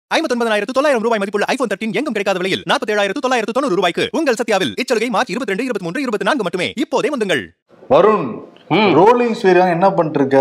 ஐம்பத்தொன்பதாயிரத்து தொள்ளாயிரம் ரூபாய் மதிப்புள்ள ஐபோன் தர்ட்டின் எங்கும் கிடைக்காத விலையில் நாற்பத்தி ஏழாயிரத்து தொள்ளாயிரத்து தொண்ணூறு ரூபாய்க்கு உங்கள் சத்யாவில் இச்சலுகை மார்ச் இருபத்தி ரெண்டு இருபத்தி மூன்று இருபத்தி நான்கு மட்டுமே இப்போதே வந்துங்கள் வருண் ம். ரோலிங் ஸ்வீரா என்ன பண்ணிருக்க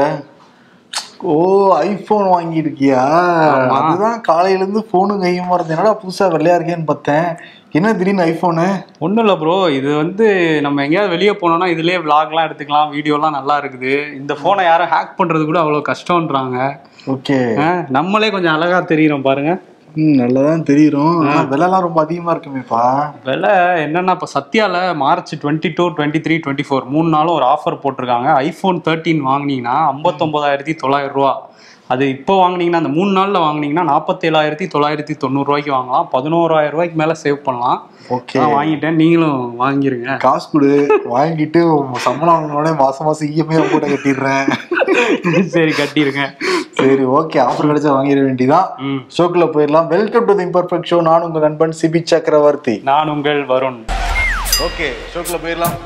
ஓ ஐபோன் வாங்கியிருக்கியா ஆமா. அதுதான் காலையில இருந்து போனும் கையுமா இருந்தது என்னடா புதுசா வெள்ளையா இருக்கேன்னு பார்த்தேன் என்ன திடீர்னு ஐபோனு ஒன்றும் இல்லை ப்ரோ இது வந்து நம்ம எங்கேயாவது வெளியே போனோம்னா இதுலயே vlogலாம் எடுத்துக்கலாம் வீடியோலாம் நல்லா இருக்குது இந்த ஃபோனை யாரும் ஹேக் பண்றது கூட அவ்வளோ கஷ்டம்ன்றாங்க ஓகே ஆ, நம்மளே கொஞ்சம் அழகா தெரியுறோம் பாருங்க ம் நல்லாதான் தெரியும் ஆனா விலைலாம் ரொம்ப அதிகமா இருக்குமேப்பா விலை என்னன்னா இப்போ சத்யால March twenty two twenty three twenty four மூணு நாளும் ஒரு ஆஃபர் போட்டிருக்காங்க ஐஃபோன் தேர்ட்டீன் வாங்குனீங்கன்னா ஐம்பத்தொம்பதாயிரத்தி தொள்ளாயிரம் ரூபா அது இப்போ வாங்குனீங்கன்னா அந்த மூணு நாளில் வாங்குனீங்கன்னா நாற்பத்தேழாயிரத்தி தொள்ளாயிரத்தி தொண்ணூறுரூவாய்க்கு வாங்கலாம் பதினோராயிரம் ரூபாய்க்கு மேலே சேவ் பண்ணலாம் ஓகே நான் வாங்கிட்டேன் நீங்களும் வாங்கிருங்க காசு கொடு வாங்கிட்டு சம்பளம் வாங்கினோடனே மாசம் மாசம் இஎம்ஐ போட்டு கட்டிடுறேன் சரி கட்டிருங்க சரி ஓகே ஆஃபர் கிடைச்சா வாங்கிட வேண்டியதான் ம் ஷோக்குள்ள போயிடலாம் welcome to the imperfect show நான் உங்க நண்பன் சிபி சக்கரவர்த்தி நான் உங்கள் வருண் ஓகே ஷோக்குள்ள போயிடலாம்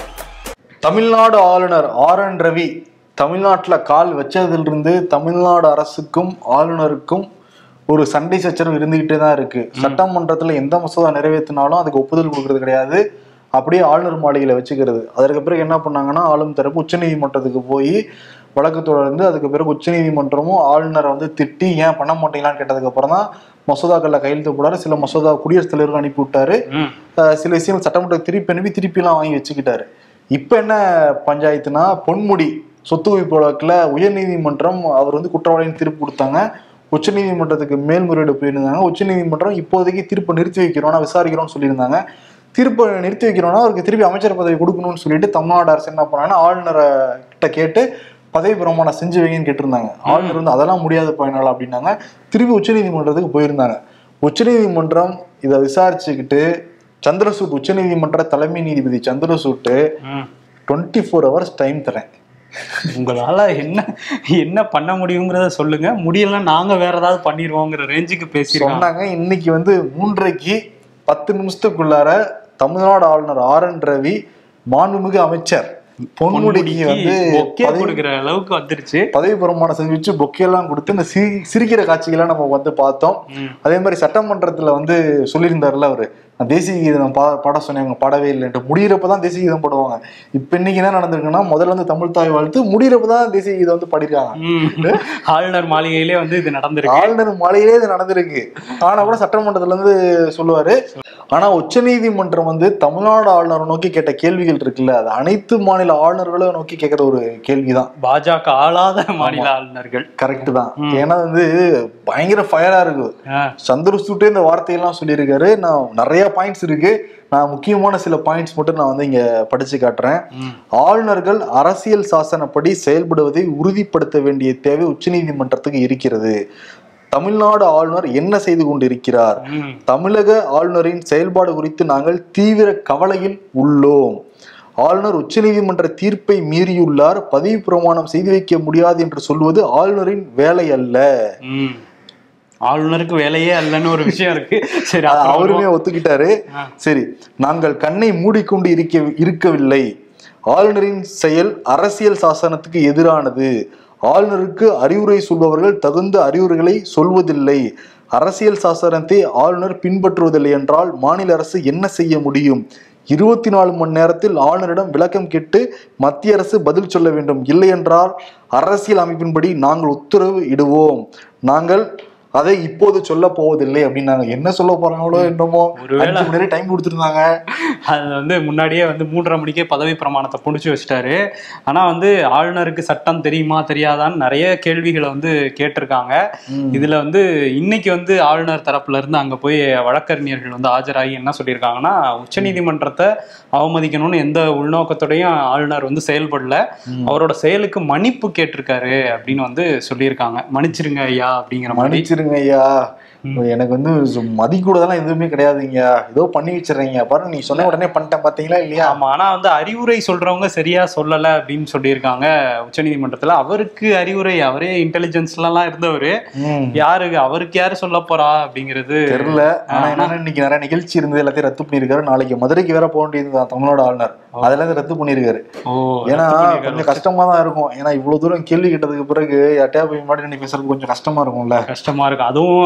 தமிழ்நாடு ஆளுநர் ஆர் என் ரவி தமிழ்நாட்டில் கால் வச்சதிலிருந்து தமிழ்நாடு அரசுக்கும் ஆளுநருக்கும் ஒரு சண்டை சச்சரவு இருந்துகிட்டே தான் இருக்கு சட்டமன்றத்துல எந்த மசோதா நிறைவேற்றினாலும் அதுக்கு ஒப்புதல் கொடுக்கறது கிடையாது அப்படியே ஆளுநர் மாளிகையில வச்சுக்கிறது அதற்கு பிறகு என்ன பண்ணாங்கன்னா ஆளும் தரப்பு உச்சநீதிமன்றத்துக்கு போய் வழக்கு தொடர்ந்து அதுக்கு பிறகு உச்சநீதிமன்றமும் ஆளுநரை வந்து திட்டி ஏன் பண்ண மாட்டீங்களான்னு கேட்டதுக்கு அப்புறம் தான் மசோதாக்கள்ல கையெழுத்து போடாரு சில மசோதா குடியரசுத் தலைவருக்கு அனுப்பி விட்டாரு ம் அஹ் சில விஷயங்கள் சட்டமன்றத்துக்கு திருப்பி அனுப்பி திருப்பிலாம் வாங்கி வச்சுக்கிட்டாரு இப்போ என்ன பஞ்சாயத்துனா பொன்முடி சொத்து குவிப்பு வழக்குல உயர்நீதிமன்றம் அவர் வந்து குற்றவாளின்னு தீர்ப்பு கொடுத்தாங்க உச்சநீதிமன்றத்துக்கு மேல்முறையீடு போயிருந்தாங்க உச்சநீதிமன்றம் இப்போதைக்கு தீர்ப்பை நிறுத்தி வைக்கிறோம் நான் விசாரிக்கிறோம்னு சொல்லியிருந்தாங்க தீர்ப்பை நிறுத்தி வைக்கிறோம்னா அவருக்கு திருப்பி அமைச்சர் பதவி கொடுக்கணும்னு சொல்லிட்டு தமிழ்நாடு அரசு என்ன பண்ணாங்கன்னா ஆளுநரை கிட்ட கேட்டு பதவி பிரமாணம் செஞ்சு வைங்கன்னு கேட்டிருந்தாங்க ஆளுநர் வந்து அதெல்லாம் முடியாத பயனாளா அப்படின்னாங்க திருப்பி உச்சநீதிமன்றத்துக்கு போயிருந்தாங்க உச்சநீதிமன்றம் இதை விசாரிச்சுக்கிட்டு சந்திரசூட் உச்சநீதிமன்ற தலைமை நீதிபதி சந்திரசூட்டு ம் டுவெண்ட்டி ஃபோர் ஹவர்ஸ் டைம் தரேன் உங்களால என்ன என்ன பண்ண முடியுங்கிறத சொல்லுங்க முடியலன்னா நாங்க வேற ஏதாவது பண்ணிடுவோங்கிற ரேஞ்சுக்கு பேசிருக்கோம் சொன்னாங்க இன்னைக்கு வந்து மூன்றைக்கு பத்து நிமிஷத்துக்குள்ளார தமிழ்நாடு ஆளுநர் ஆர் என் ரவி மாண்புமிகு அமைச்சர் பொன்முடிக்கு வந்து பொக்கே பதவி- கொடுக்குற அளவுக்கு வந்துருச்சு பதவி பிரமாணம் செஞ்சு வச்சு பொக்கையெல்லாம் கொடுத்து இந்த சிரி சிரிக்கிற காட்சிகளை நம்ம வந்து பார்த்தோம் ம். அதே மாதிரி சட்டமன்றத்துல வந்து சொல்லியிருந்தாருல அவரு நான் தேசிய கீதம் பா பாட சொன்னேன் அவங்க பாடவே இல்லைன்ட்டு முடியிறப்பதான் தேசிய கீதம் பாடுவாங்க இப்ப இன்னைக்கு என்ன நடந்திருக்குன்னா முதல்ல வந்து தமிழ் தாய் வாழ்த்து முடியிறப்பதான் தேசிய கீதம் வந்து பாடிருக்காங்க ம். ஆளுநர் மாளிகையிலே வந்து இது நடந்திருக்கு ஆளுநர் மாலையிலே இது நடந்திருக்கு ஆனா கூட சட்டமன்றத்துல இருந்து சொல்லுவாரு ஆனா உச்சநீதிமன்றம் வந்து தமிழ்நாடு ஆளுநரை நோக்கி கேட்ட கேள்விகள் இருக்குல்ல அது அனைத்து மாநில ஆளுநர்களும் நோக்கி கேட்கிற ஒரு கேள்விதான் பாஜக ஆளாத மாநில ஆளுநர்கள் கரெக்ட் தான் ஏன்னா வந்து பயங்கர ஃபயரா இருக்கு ஆ, சந்திரசூட்டே இந்த வார்த்தையெல்லாம் சொல்லியிருக்காரு நான் நிறைய பாயிண்ட்ஸ் இருக்கு நான் முக்கியமான சில பாயிண்ட்ஸ் மட்டும் நான் வந்து இங்க படிச்சு காட்டுறேன் ம். ஆளுநர்கள் அரசியல் சாசனப்படி செயல்படுவதை உறுதிப்படுத்த வேண்டிய தேவை உச்சநீதிமன்றத்துக்கு இருக்கிறது தமிழ்நாடு ஆளுநர் என்ன செய்து கொண்டிருக்கிறார் ம். தமிழக ஆளுநரின் செயல்பாடு குறித்து நாங்கள் தீவிர கவலையில் உள்ளோம் ஆளுநர் உச்சநீதிமன்ற தீர்ப்பை மீறியுள்ளார் பதவி பிரமாணம் செய்து வைக்க முடியாது என்று சொல்வது ஆளுநரின் வேலை அல்ல ம். ஆளுநருக்கு வேலையே அல்லன்னு ஒரு விஷயம் இருக்கு சரி அது அப்புறம் அவருமே ஒத்துக்கிட்டாரு ஆ. சரி நாங்கள் கண்ணை மூடிக்கொண்டு இருக்க இருக்கவில்லை ஆளுநரின் செயல் அரசியல் சாசனத்துக்கு எதிரானது ஆளுநருக்கு அறிவுரை சொல்பவர்கள் தகுந்த அறிவுரைகளை சொல்வதில்லை அரசியல் சாசனத்தை ஆளுநர் பின்பற்றுவதில்லை என்றால் மாநில அரசு என்ன செய்ய முடியும் இருபத்தி நாலு மணி நேரத்தில் ஆளுநரிடம் விளக்கம் கேட்டு மத்திய அரசு பதில் சொல்ல வேண்டும் இல்லை என்றால் அரசியல் அமைப்பின்படி நாங்கள் உத்தரவு இடுவோம் நாங்கள் அதை இப்போது சொல்ல போவதில்லை அப்படின்னாங்க என்ன சொல்ல போறாங்களோ என்னமோ ஒருவேளை- அஞ்சு மணி நேரம் டைம் கொடுத்துருந்தாங்க அது வந்து முன்னாடியே வந்து மூன்றரை மணிக்கே பதவி பிரமாணத்தை புடிச்சு வச்சுட்டாரு ஆனா வந்து ஆளுநருக்கு சட்டம் தெரியுமா தெரியாதான்னு நிறைய கேள்விகளை வந்து கேட்டிருக்காங்க இதுல வந்து இன்னைக்கு வந்து ஆளுநர் தரப்புல இருந்து அங்க போய் வழக்கறிஞர்கள் வந்து ஆஜராகி என்ன சொல்லியிருக்காங்கன்னா உச்சநீதிமன்றத்தை அவமதிக்கணும்னு எந்த உள்நோக்கத்தோடையும் ஆளுநர் வந்து செயல்படல அவரோட செயலுக்கு மன்னிப்பு கேட்டிருக்காரு அப்படின்னு வந்து சொல்லியிருக்காங்க மன்னிச்சிருங்க ஐயா அப்படிங்கிற மாதிரி மன்னிச்சிருங்க ஐயா எனக்கு வந்து மதி கூடதெல்லாம் எதுவுமே கிடையாதுங்க ஏதோ பண்ணி வச்சிடுறீங்க பாரு நீ சொன்ன உடனே பண்ணிட்டேன் பாத்தீங்களா இல்லையா ஆமா ஆனா வந்து அறிவுரை சொல்றவங்க சரியா சொல்லல அப்படின்னு சொல்லியிருக்காங்க உச்சநீதிமன்றத்துல அவருக்கு அறிவுரை அவரே இன்டெலிஜென்ஸ்ல எல்லாம் இருந்தவரு ம். யாருக்கு அவருக்கு யாரு சொல்ல போறா அப்படிங்கிறது தெரியல ஆனா என்னன்னா இன்னைக்கு நிறைய நிகழ்ச்சி இருந்தது எல்லாத்தையும் ரத்து பண்ணிருக்காரு நாளைக்கு மதுரைக்கு வேற போக வேண்டியது தமிழ்நாடு ஆளுநர் அதெல்லாம் இருந்து ரத்து பண்ணிருக்காரு ஓ ஏன்னா ரத்து பண்ணிருக்காரு. கொஞ்சம் கஷ்டமா தான் இருக்கும் ஏன்னா இவ்வளவு தூரம் கேள்வி கேட்டதுக்கு பிறகு யார்ட்டையா போய் முன்னாடி நீ பேசுறது கொஞ்சம் கஷ்டமா இருக்கும்ல கஷ்டமா இருக்கும் அதுவும் அந்த உச்ச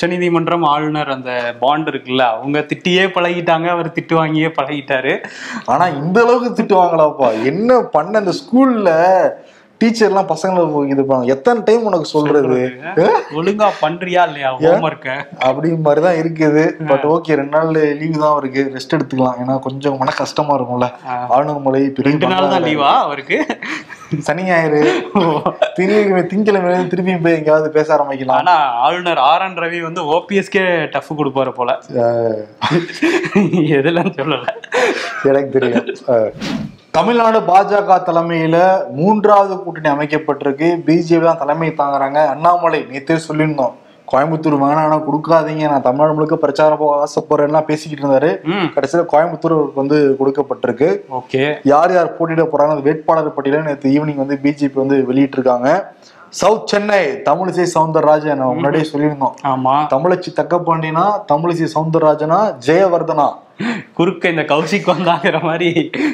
உச்சநீதிமன்றம் ஆளுநர் அந்த பாண்ட் இருக்குல்ல அவங்க திட்டியே பழகிட்டாங்க அவர் திட்டு வாங்கியே பழகிட்டாரு ஆனா இந்த அளவுக்கு திட்டுவாங்களாப்பா என்ன பண்ண அந்த ஸ்கூல்ல டீச்சர்லாம் பசங்களை இது பண்ண எத்தனை டைம் உனக்கு சொல்றது ஒழுங்கா பண்றியா இல்லையா ஹோம்ஒர்க்க அப்படி மாதிரிதான் இருக்குது பட் ஓகே ரெண்டு நாள் லீவு தான் இருக்கு ரெஸ்ட் எடுத்துக்கலாம் ஏன்னா கொஞ்சம் மன கஷ்டமா இருக்கும்ல ஆளுநர் மலை பெரிய ரெண்டு நாள் தான் லீவா அவருக்கு சனி ஞாயிறு திங்க திங்கிழமை திருப்பி போய் எங்கேயாவது பேச ஆரம்பிக்கலாம் ஆனா ஆளுநர் ஆர் என் ரவி வந்து ஓபிஎஸ்கே டஃப் கொடுப்பாரு போல அஹ் எதுலன்னு சொல்லல எனக்கு தெரியல அஹ் தமிழ்நாடு பாஜக தலைமையில மூன்றாவது கூட்டணி அமைக்கப்பட்டிருக்கு பிஜேபி தான் தலைமை தாங்குறாங்க அண்ணாமலை நேத்தே சொல்லியிருந்தோம் கோயம்புத்தூர் வேணாம் கொடுக்காதீங்க நான் தமிழ்நாடு முழுக்க பிரச்சாரம் போக ஆசைப்படுறேன்லாம் பேசிக்கிட்டு இருந்தாரு ம் கடைசியில கோயம்புத்தூர் அவருக்கு வந்து கொடுக்கப்பட்டிருக்கு ஓகே யார் யார் போட்டியிட போறாங்க அந்த வேட்பாளர் பட்டியலை நேற்று ஈவினிங் வந்து பிஜேபி வந்து வெளியிட்டிருக்காங்க சவுத் சென்னை தமிழிசை சவுந்தரராஜன் நம்ம முன்னாடியே சொல்லியிருந்தோம் ஆமா தமிழச்சி தக்கப்பாண்டினா தமிழிசை சவுந்தரராஜனா ஜெயவர்தனா குறுக்க இந்த கௌசிக் வந்தாங்கிற மாதிரி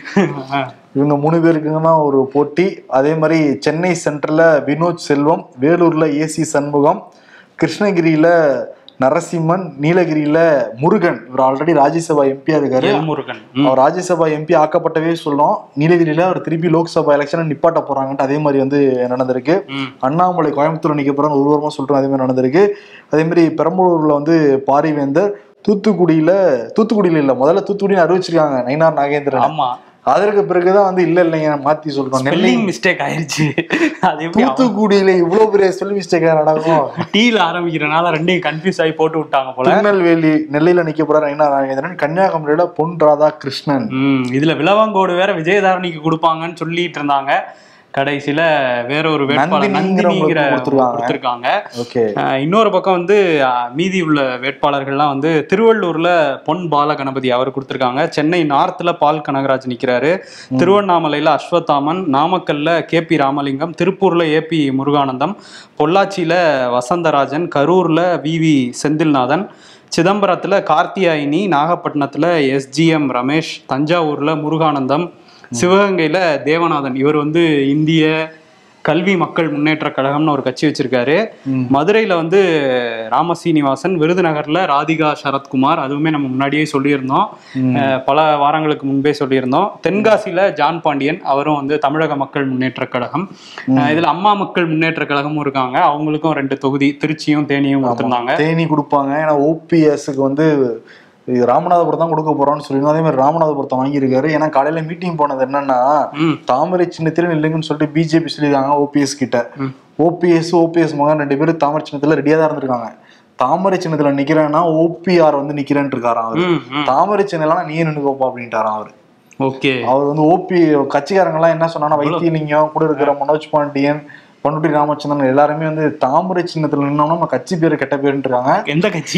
இவங்க மூணு பேருக்குன்னா ஒரு போட்டி அதே மாதிரி சென்னை சென்ட்ரல்ல வினோத் செல்வம் வேலூர்ல ஏசி சண்முகம் கிருஷ்ணகிரியில நரசிம்மன் நீலகிரியில முருகன் இவர் ஆல்ரெடி ராஜ்யசபா எம்பியா இருக்காரு எல் முருகன் ம். அவர் ராஜ்யசபா எம்பி ஆக்கப்பட்டவே சொல்லும் நீலகிரியில அவர் திருப்பி லோக்சபா எலெக்ஷனை நிப்பாட்ட போறாங்கன்ட்டு அதே மாதிரி வந்து நடந்திருக்கு ம். அண்ணாமலை கோயம்புத்தூர் நிக்க போறாங்க ஒரு வாரமா சொல்றோம் அதே மாதிரி நடந்திருக்கு அதே மாதிரி பெரம்பலூர்ல வந்து பாரிவேந்தர் தூத்துக்குடியில தூத்துக்குடியில இல்ல முதல்ல தூத்துக்குடின்னு அறிவிச்சிருக்காங்க நயினார் நாகேந்திரன் ஆமா அதற்கு பிறகுதான் வந்து இல்ல இல்லைங்க மாத்தி சொல்றோம் நெல்லை ஸ்பெல்லிங் மிஸ்டேக் ஆயிருச்சு அது எப்படி அவன் தூத்துக்குடியில இவ்வளவு பெரிய சொல்லி மிஸ்டேக் நடக்கும் டீல ஆரம்பிக்கிறனால ரெண்டையும் கன்ஃபியூஸ் ஆகி போட்டு விட்டாங்க போல திருநெல்வேலி நெல்லையில நிக்க போறாரு நயினார் நாகேந்திரன் கன்னியாகுமரியில பொன் ராதா கிருஷ்ணன் ம் இதுல விலவங்கோடு வேற விஜயதாரணிக்கு கொடுப்பாங்கன்னு சொல்லிட்டு இருந்தாங்க கடைசியில வேற ஒரு வேட்பாளர் நந்தினிங்கிறவங்களுக்கு நந்தினிங்கிற கொடுத்திருக்காங்க. கொடுத்திருக்காங்க ஓகே அஹ் இன்னொரு பக்கம் வந்து அஹ், மீதி உள்ள வேட்பாளர்கள்லாம் வந்து திருவள்ளூர்ல பொன் பால கணபதி அவர் கொடுத்திருக்காங்க சென்னை நார்த்ல பால் கனகராஜ் நிக்கிறாரு திருவண்ணாமலையில அஸ்வத்தாமன் நாமக்கல்ல கே பி ராமலிங்கம் திருப்பூர்ல ஏ பி முருகானந்தம் பொள்ளாச்சியில வசந்தராஜன் கரூர்ல வி வி செந்தில்நாதன் சிதம்பரத்துல கார்த்தியாயினி நாகப்பட்டினத்துல எஸ்ஜிஎம் ரமேஷ் தஞ்சாவூர்ல முருகானந்தம் சிவகங்கையில தேவநாதன் இவர் வந்து இந்திய கல்வி மக்கள் முன்னேற்ற கழகம்னு ஒரு கட்சி வச்சிருக்காரு மதுரையில வந்து ராமசீனிவாசன் விருதுநகர்ல ராதிகா சரத்குமார் அதுவுமே நம்ம முன்னாடியே சொல்லியிருந்தோம் அஹ் பல வாரங்களுக்கு முன்பே சொல்லியிருந்தோம் தென்காசியில ஜான் பாண்டியன் அவரும் வந்து தமிழக மக்கள் முன்னேற்ற கழகம் அஹ் இதுல அம்மா மக்கள் முன்னேற்ற கழகமும் இருக்காங்க அவங்களுக்கும் ரெண்டு தொகுதி திருச்சியும் தேனியும் கொடுத்திருந்தாங்க தேனி கொடுப்பாங்க ஏன்னா ஓபிஎஸ்க்கு வந்து இது ராமநாதபுரம் தான் கொடுக்க போறோம்னு சொல்லியிருந்தோம் அதே மாதிரி ராமநாதபுரத்தை வாங்கியிருக்காரு ஏன்னா காலையில மீட்டிங் போனது என்னன்னா ம். தாமரை சின்னத்தில நில்லுங்கன்னு சொல்லிட்டு பிஜேபி சொல்லியிருக்காங்க ஓபிஎஸ் கிட்ட ஓபிஎஸ் ஓபிஎஸ் மகன் ரெண்டு பேரும் தாமரை சின்னத்துல ரெடியா தான் இருந்திருக்காங்க தாமரை சின்னத்துல நிக்கிறேன்னா ஓபிஆர் வந்து நிக்கிறேன்னு இருக்காராம் அவரு ம், ம். தாமரை சின்னலாம் நீ நின்னுக்கோப்பா அப்படின்ட்டாராம் அவரு ஓகே அவர் வந்து ஓபி கட்சிக்காரங்க எல்லாம் என்ன சொன்னா வைத்தியலிங்கம் கூட இருக்கிற மனோஜ் பாண்டியன் பண்ருட்டி ராமச்சந்திரன் எல்லாருமே வந்து தாமரை சின்னத்துல நின்னோம்னா நம்ம கட்சி பேரு கெட்ட பேருன்னு இருக்காங்க எந்த கட்சி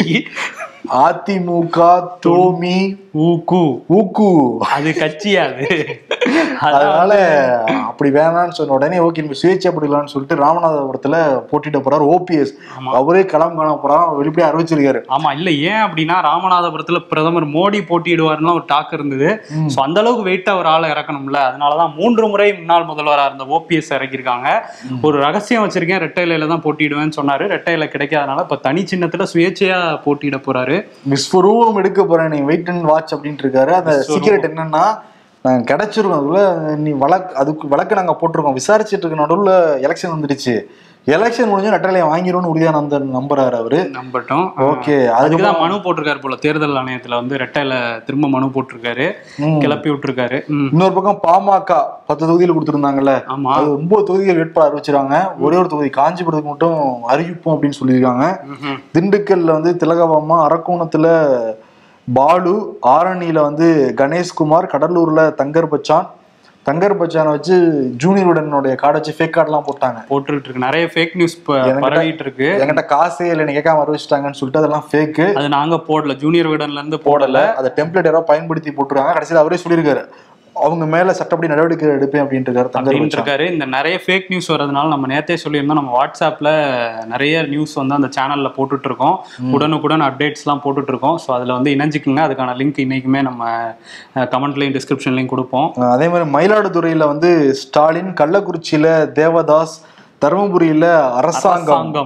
அதிமுக தோமி ஊக்கு ஊக்கு அது கட்சியா அது அதனால அப்படி வேணாம்னு சொன்ன உடனே ஓகே நம்ம சுயேட்சை படிக்கலாம்னு சொல்லிட்டு ராமநாதபுரத்துல போட்டிட்டு போறாரு ஓபிஎஸ் அவரே களம் காண போறாரு அவர் வெளிப்படையா அறிவிச்சிருக்காரு ஆமா இல்ல ஏன் அப்படின்னா ராமநாதபுரத்துல பிரதமர் மோடி போட்டியிடுவாருன்னு ஒரு டாக் இருந்தது சோ அந்த அளவுக்கு வெயிட்டா ஒரு ஆளை இறக்கணும்ல அதனாலதான் மூன்று முறை முன்னாள் முதல்வரா இருந்த ஓபிஎஸ் இறக்கியிருக்காங்க ஒரு ரகசியம் வச்சிருக்கேன் ரெட்டையில தான் போட்டியிடுவேன்னு சொன்னாரு ரெட்டையில கிடைக்காதனால இப்ப தனி சின்னத்துல சுயேட்சையா போட்டியிட போறாரு விஸ்வரூபம் எடுக்க போறேன் நீ வெயிட் அண்ட் வாட்ச் அப்படின்ட்டு இருக்காரு அந்த சீக்கிரட் என்னன்னா நாங்க கிடைச்சிருக்கோம் அதுக்குள்ள நீ வழக்கு அதுக்கு வழக்கு நாங்க போட்டிருக்கோம் விசாரிச்சுட்டு இருக்க நடுவுல எலெக்ஷன் வந்துடுச்சு எலெக்ஷன் முடிஞ்சு நட்டலையை வாங்கிடும்னு உறுதியா நம்ப நம்புறாரு அவரு நம்பட்டும் ஓகே அதுக்குதான் மனு போட்டிருக்காரு போல தேர்தல் ஆணையத்துல வந்து ரெட்டையில திரும்ப மனு போட்டிருக்காரு ம். கிளப்பி விட்டுருக்காரு ம். இன்னொரு பக்கம் பாமக பத்து தொகுதியில் கொடுத்துருந்தாங்கல்ல ஆமா அது ஒன்பது தொகுதிகள் வேட்பாளர் அறிவிச்சிருக்காங்க ஒரே ஒரு தொகுதி காஞ்சிபுரத்துக்கு மட்டும் அறிவிப்போம் அப்படின்னு சொல்லியிருக்காங்க ம்ஹும். திண்டுக்கல்ல வந்து திலகபாமா அரக்கோணத்துல பாலு ஆரணியில வந்து கணேஷ்குமார் கடலூர்ல தங்கர் பச்சான் தங்கர் பச்சானை வச்சு ஜூனியர் உடனுடைய கார்டை வச்சு ஃபேக் கார்டெல்லாம் போட்டாங்க போட்டுட்டு இருக்கு நிறைய ஃபேக் நியூஸ் என்கிட்ட- பரவிட்டு இருக்கு என்கிட்ட காசே இல்லை நீ கேட்காம அறிவிச்சிட்டாங்கன்னு சொல்லிட்டு அதெல்லாம் ஃபேக்கு அது நாங்க போடல ஜூனியர் விடன்ல இருந்து போடல போடல அதை டெம்ப்ளேட் யாரோ பயன்படுத்தி போட்டுருக்காங்க கடைசியில் அவரே சொல்லியிருக்காரு அவங்க மேல சட்டப்படி நடவடிக்கை எடுப்பேன் அப்படின்ட்டு இருக்காரு தங்கர் அப்படின்னு பச்சான் இருக்காரு இந்த நிறைய ஃபேக் நியூஸ் வரதுனால நம்ம நேத்தே சொல்லியிருந்தோம் நம்ம வாட்ஸ்அப்ல நிறைய நியூஸ் வந்து அந்த சேனல்ல போட்டுட்டு இருக்கோம் உடனுக்குடன் அப்டேட்ஸ்லாம் போட்டுட்டு இருக்கோம் ஸோ அதுல வந்து இணைஞ்சிக்குங்க அதுக்கான லிங்க் இன்னைக்குமே நம்ம கமெண்ட்லையும் டிஸ்கிரிப்ஷன்லையும் கொடுப்போம் அதே மாதிரி மயிலாடுதுறையில வந்து ஸ்டாலின் கள்ளக்குறிச்சியில தேவதாஸ் தருமபுரியில அரசாங்கம் அரசாங்கம்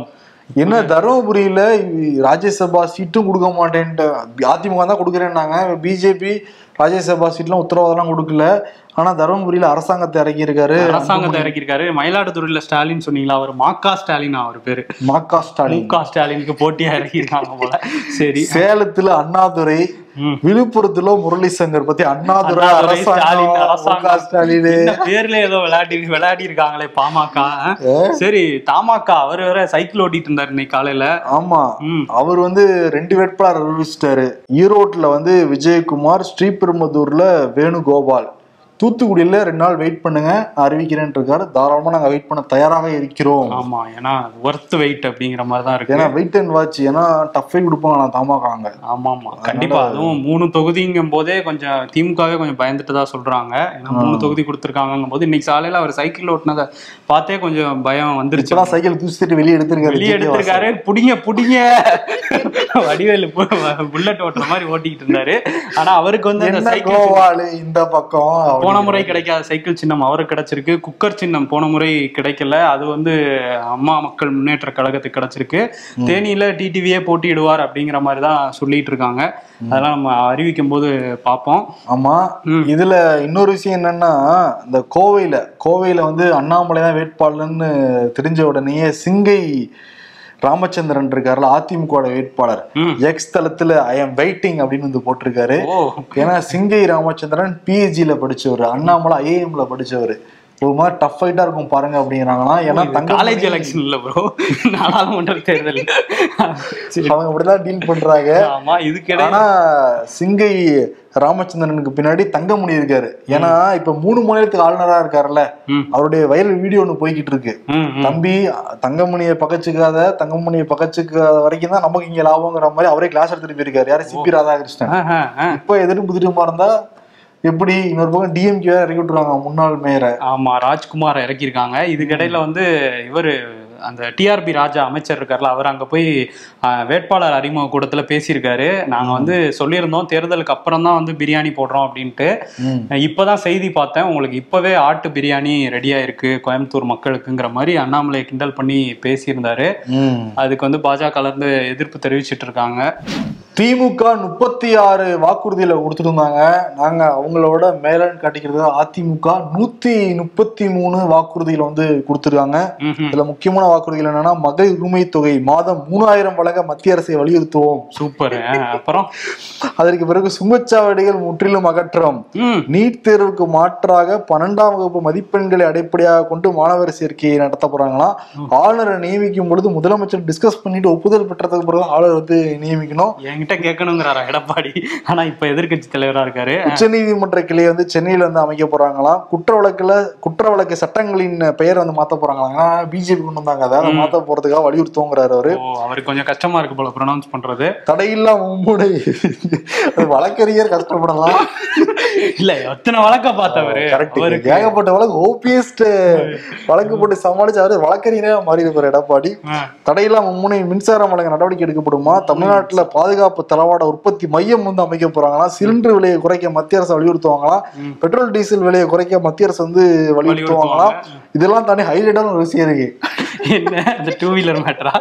என்ன தருமபுரியில ராஜ்யசபா சீட்டும் கொடுக்க மாட்டேன்ட்டு அதிமுக தான் கொடுக்குறேன்னாங்க பிஜேபி ராஜ்யசபா சீட்லாம் உத்தரவாதம்லாம் கொடுக்கல ஆனா தருமபுரியில அரசாங்கத்தை இறக்கி இருக்காரு அரசாங்கத்தை இறக்கியிருக்காரு மயிலாடுதுறையில ஸ்டாலின் சொன்னீங்களா அவர் மாக்கா ஸ்டாலின் அவர் பேரு மாக்கா ஸ்டாலின் முக ஸ்டாலினுக்கு போட்டியா இறக்கியிருக்காங்க போல சரி சேலத்துல அண்ணாதுரை ம். விழுப்புரத்துல முரளி சங்கர் பத்தி அண்ணாதுரை அண்ணாதுரை, ஸ்டாலின் அரசாங்கம் முக அரசாங்கம். ஸ்டாலின் இந்த பேர்ல ஏதோ விளையாடி விளையாடி இருக்காங்களே பாமக ஆ? சரி தமாகா அவர் வேற சைக்கிள் ஓட்டிட்டு இருந்தாரு இன்னைக்கு காலையில ஆமா ம். அவர் வந்து ரெண்டு வேட்பாளர் அறிவிச்சிட்டாரு ஈரோட்ல வந்து விஜயகுமார் ஸ்ரீபெரும்புதூர்ல வேணுகோபால் தூத்துக்குடியில ரெண்டு நாள் வெயிட் பண்ணுங்க அறிவிக்கிறேன் இருக்காரு தாராளமா நாங்க வெயிட் பண்ண தயாராக இருக்கிறோம் ஆமா ஏன்னா ஒர்த் வெயிட் அப்படிங்கிற மாதிரி தான் இருக்கு ஏன்னா வெயிட் அண்ட் வாட்ச் ஏன்னா டஃபே கொடுப்பாங்க நான் தாமாக்காங்க ஆமா ஆமா கண்டிப்பா அதுவும் மூணு தொகுதிங்கும் போதே கொஞ்சம் திமுகவே கொஞ்சம் பயந்துட்டு தான் சொல்றாங்க ஏன்னா மூணு தொகுதி கொடுத்துருக்காங்கும் போது இன்னைக்கு சாலையில அவர் சைக்கிள் ஓட்டுனதை பார்த்தே கொஞ்சம் பயம் வந்துருச்சு இப்பதான் சைக்கிள் தூசிட்டு வெளியே எடுத்திருக்காரு வெளியே ஜிகே எடுத்திருக்காரு புடிங்க புடிங்க வடிவேலு புல்லட் ஓட்டுற மாதிரி ஓட்டிக்கிட்டு இருந்தாரு ஆனா அவருக்கு வந்து அந்த என்ன சைக்கிள் கோவாலு இந்த பக்கம் போன முறை கிடைக்காத சைக்கிள் சின்னம் அவருக்கு கிடைச்சிருக்கு குக்கர் சின்னம் போன முறை கிடைக்கல அது வந்து அம்மா மக்கள் முன்னேற்ற கழகத்துக்கு கிடைச்சிருக்கு தேனியில டிடிவியே போட்டியிடுவார் அப்படிங்கிற மாதிரி தான் சொல்லிட்டு இருக்காங்க அதெல்லாம் நம்ம அறிவிக்கும் போது பார்ப்போம் ஆமா ம். இதுல இன்னொரு விஷயம் என்னன்னா இந்த கோவையில கோவையில வந்து அண்ணாமலை தான் வேட்பாளர்னு தெரிஞ்ச உடனேயே சிங்கை ராமச்சந்திரன் இருக்காருல அதிமுக வேட்பாளர் ம். எக்ஸ் தளத்துல ஐ எம் வெயிட்டிங் அப்படின்னு வந்து போட்டிருக்காரு ஓ ஏன்னா சிங்கை ராமச்சந்திரன் பிஹெச்டில படிச்சவர் அண்ணாமலை ஐஏஎம்ல படிச்சவர் ஒரு மாதிரி டஃப் ஃபைட்டா இருக்கும் பாருங்க அப்படிங்கிறாங்கன்னா ஏன்னா தங்க காலேஜ் எலெக்ஷன் இல்ல ப்ரோ நாடாளுமன்ற தேர்தல் சரி. அவங்க அப்படிதான் டீல் பண்றாங்க ஆமா இதுக்கிடையே ஆனா சிங்கை ராமச்சந்திரனுக்கு பின்னாடி தங்கமணி இருக்காரு ஏன்னா இப்ப மூணு மாநிலத்துக்கு ஆளுநரா இருக்காருல்ல ம். அவருடைய வைரல் வீடியோ ஒண்ணு போய்கிட்டு இருக்கு ம், ம். தம்பி தங்கமணியை பகச்சுக்காத தங்கமணியை பகச்சுக்காத வரைக்கும் தான் நமக்கு இங்க லாபங்கிற மாதிரி அவரே கிளாஸ் எடுத்துட்டு போயிருக்காரு யாரு சிபி ராதாகிருஷ்ணன் ஆஹா, ஆ. இப்ப எதிர்ப்பு திரும்ப இருந்தா எப்படி இன்னொரு பக்கம் டிஎம்கே வேற இறக்கி விட்டுருவாங்க முன்னாள் மேயரை ஆமா ராஜ்குமார் இறக்கியிருக்காங்க இதுக்கிடையில வந்து இவரு அந்த டிஆர்பி ராஜா அமைச்சர் இருக்கார்ல அவர் அங்க போய் ஆஹ், வேட்பாளர் அறிமுக கூட்டத்துல பேசியிருக்காரு நாங்க வந்து சொல்லியிருந்தோம் தேர்தலுக்கு அப்புறம் தான் வந்து பிரியாணி போடுறோம் அப்படின்ட்டு ம். இப்பதான் செய்தி பார்த்தேன் உங்களுக்கு இப்பவே ஆட்டு பிரியாணி ரெடியா இருக்கு கோயம்புத்தூர் மக்களுக்குங்கிற மாதிரி அண்ணாமலை கிண்டல் பண்ணி பேசியிருந்தாரு ம். அதுக்கு வந்து பாஜக இருந்து எதிர்ப்பு தெரிவிச்சிட்டு இருக்காங்க திமுக முப்பத்தி ஆறு வாக்குறுதியில கொடுத்துட்டு இருந்தாங்க நாங்க அவங்களோட மேலன்னு காட்டிக்கிறது அதிமுக நூத்தி முப்பத்தி மூணு வாக்குறுதியில வந்து கொடுத்துருக்காங்க ம்ஹும். இதுல முக்கியமான வாக்குறுதிகள் என்னன்னா மகளிர் உரிமை தொகை மாதம் மூணாயிரம் வழங்க மத்திய அரசை வலியுறுத்துவோம் சூப்பர் அப்புறம் அதற்கு பிறகு சுங்கச்சாவடிகள் முற்றிலும் அகற்றம் ம் நீட் தேர்வுக்கு மாற்றாக பன்னெண்டாம் வகுப்பு மதிப்பெண்களை அடிப்படையாக கொண்டு மாணவர் சேர்க்கையை நடத்த போறாங்களாம் ஆளுநரை நியமிக்கும் பொழுது முதலமைச்சர் டிஸ்கஸ் பண்ணிட்டு ஒப்புதல் பெற்றதுக்கு பிறகு ஆளுநர் வந்து நியமிக்கணும் என்கிட்ட கேட்கணுங்கிறாரா எடப்பாடி ஆனா இப்ப எதிர்க்கட்சி தலைவரா இருக்காரு உச்சநீதிமன்ற கிளையை வந்து சென்னையில வந்து அமைக்க போறாங்களாம் குற்ற வழக்குல குற்ற வழக்கு சட்டங்களின் பெயர் வந்து மாத்த போறாங்களாம் ஏன்னா பிஜேபி கொண்டு வந்தாங்க அதை அதை மாத்த போறதுக்காக வலியுறுத்துவோங்கிறாரு அவரு ஓ அவருக்கு கொஞ்சம் கஷ்டமா இருக்கு போல ப்ரொனவுன்ஸ் பண்றது தடையில்லா மும்முனை அது வழக்கறிஞர் கஷ்டப்படலாம் இல்ல எத்தனை வழக்க பார்த்தவரு கரெக்ட் அவருக்கு ஏகப்பட்ட வழக்கு ஓபிஎஸ்ட் வழக்கு போட்டு சமாளிச்சு அவரு வழக்கறிஞரா மாறி இருப்பார் எடப்பாடி ஆ, தடையில்லா மும்முனை மின்சாரம் வழங்க நடவடிக்கை எடுக்கப்படுமா தமிழ்நாட்டுல பாதுகாப்பு தளவாட உற்பத்தி மையம் வந்து அமைக்க போறாங்களாம் சிலிண்டர் விலையை குறைக்க மத்திய அரசு வலியுறுத்துவாங்களாம் ம். பெட்ரோல் டீசல் விலையை குறைக்க மத்திய அரசு வந்து வலியுறுத்துவாங்களாம் இதெல்லாம் தாண்டி ஹைலைட்டான ஒரு விஷயம் இருக்கு என்ன அந்த டூ வீலர் மேட்டரா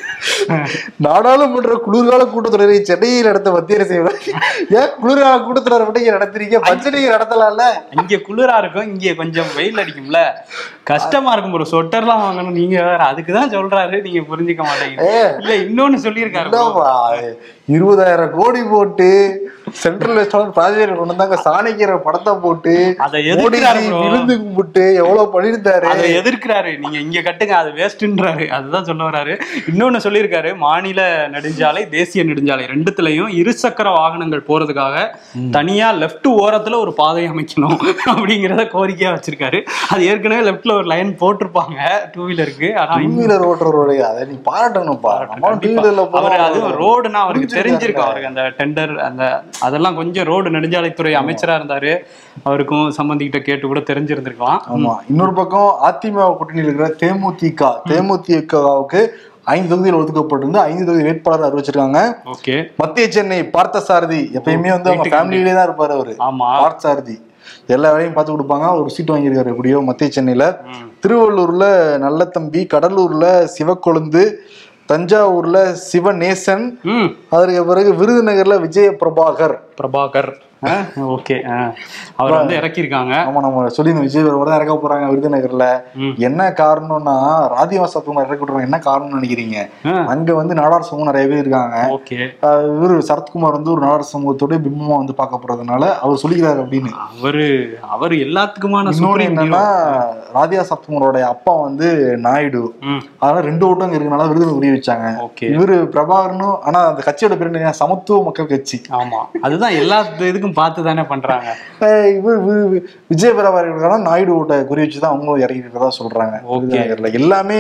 நாடாளுமன்ற குளிர்கால கூட்டத்தொடரை சென்னையில் நடத்த மத்திய அரசு ஏன் குளிர்கால கூட்டத்தொடரை மட்டும் இங்க நடத்துறீங்க பட்ஜெட் இங்க நடத்தலாம்ல இங்க குளிரா இருக்கும் இங்க கொஞ்சம் வெயில் அடிக்கும்ல கஷ்டமா இருக்கும் ஒரு சொட்டர்லாம் வாங்கணும் நீங்க வேற அதுக்குதான் சொல்றாரு நீங்க புரிஞ்சுக்க மாட்டீங்க ஏ. இல்ல இன்னொன்னு சொல்லியிருக்காரு bro. என்னப்பா, இருபதாயிரம் கோடி போட்டு சென்ட்ரல் ரெஸ்டாரண்ட் ப்ராஜெக்ட் கொண்டு வந்தாங்க சாணிக்கிற படத்தை போட்டு அதை எதிர்க்கிறாரு மோடிஜி bro. விருந்து கும்பிட்டு எவ்வளவு பண்ணிருந்தாரு அதை எதிர்க்கிறாரு நீங்க இங்க கட்டுங்க அது வேஸ்ட்ன்றாரு அதுதான் சொல்ல வராரு இன்னொன்னு சொல்லியிருக்காரு மாநில நெடுஞ்சாலை தேசிய நெடுஞ்சாலை ரெண்டுத்துலயும் இருசக்கர வாகனங்கள் போறதுக்காக தனியா லெஃப்ட் ஓரத்துல ஒரு பாதை அமைக்கணும் அப்படிங்கிறத கோரிக்கையா வச்சிருக்காரு அது ஏற்கனவே லெஃப்ட்ல ஒரு லைன் போட்டிருப்பாங்க டூ வீலருக்கு ஆனா டூ வீலர் ஓட்டுறவருடைய அதை நீ பாராட்டணும்ப்பா நம்ம டூ வீலர்ல அவர் அது ரோடுனா அவருக்கு புரிஞ்சிருக்காரு. தெரிஞ்சிருக்கு அவருக்கு அந்த டெண்டர் அந்த அதெல்லாம் கொஞ்சம் ரோடு நெடுஞ்சாலைத்துறை அமைச்சரா இருந்தாரு அவருக்கும் சம்பந்திக்கிட்ட கேட்டு கூட தெரிஞ்சிருந்திருக்கலாம் ஆமா இன்னொரு பக்கம் அதிமுக கூட்டணியில் இருக்கிற தேமுதிக தேமுதிகவுக்கு ஐந்து தொகுதியில் ஒதுக்கப்பட்டிருந்து ஐந்து தொகுதி வேட்பாளர் அறிவிச்சிருக்காங்க ஓகே மத்திய சென்னை பார்த்த சாரதி எப்பயுமே வந்து அவங்க வீட்டுக்கு ஃபேமிலியிலே தான் இருப்பாரு அவரு ஆமா பார்த்த சாரதி எல்லா வேலையும் பார்த்து கொடுப்பாங்க ஒரு சீட் வாங்கியிருக்காரு எப்படியோ மத்திய சென்னையில ம். திருவள்ளூர்ல நல்லத்தம்பி கடலூர்ல சிவக்கொழுந்து தஞ்சாவூர்ல சிவநேசன் ம் அதற்கு பிறகு விருதுநகர்ல விஜய பிரபாகர் பிரபாகர் ஓகே அவர் வந்து இறக்கியிருக்காங்க ஆமா நம்ம சொல்லியிருந்தோம் விஜய் பிரபாகர் தான் இறக்க போறாங்க விருதுநகர்ல ம். என்ன காரணம்னா ராதிவா சத்துவம் இறக்கி விட்டுறாங்க என்ன காரணம்னு நினைக்கிறீங்க ஆ. அங்க வந்து நாடார் சமூகம் நிறைய பேர் இருக்காங்க ஓகே ஆஹ் இவரு சரத்குமார் வந்து ஒரு நாடார் சமூகத்தோட பிம்பமா வந்து பார்க்க போறதுனால அவர் சொல்லிக்கிறாரு அப்படின்னு அவரு அவர் எல்லாத்துக்குமான இன்னொன்னு சுப்ரீம் என்னன்னா ராதியா சத்குமாரோட அப்பா வந்து நாயுடு ம் அதனால ரெண்டு ஓட்டம் இருக்கனால விருது உரிய வச்சாங்க ஓகே இவரு பிரபாகரனும் ஆனா அந்த கட்சியோட பேர் என்ன சமத்துவ மக்கள் கட்சி ஆமா அதுதான் எல்லா இதுக்கும் பார்த்து தானே பண்றாங்க ஆஹ் இவர் வி- விஜய பிரபாகரன் நாயுடு ஓட்டை குறி வச்சுதான் அவங்களும் இறங்கிட்டு சொல்றாங்க Okay. விருதுநகர்ல எல்லாமே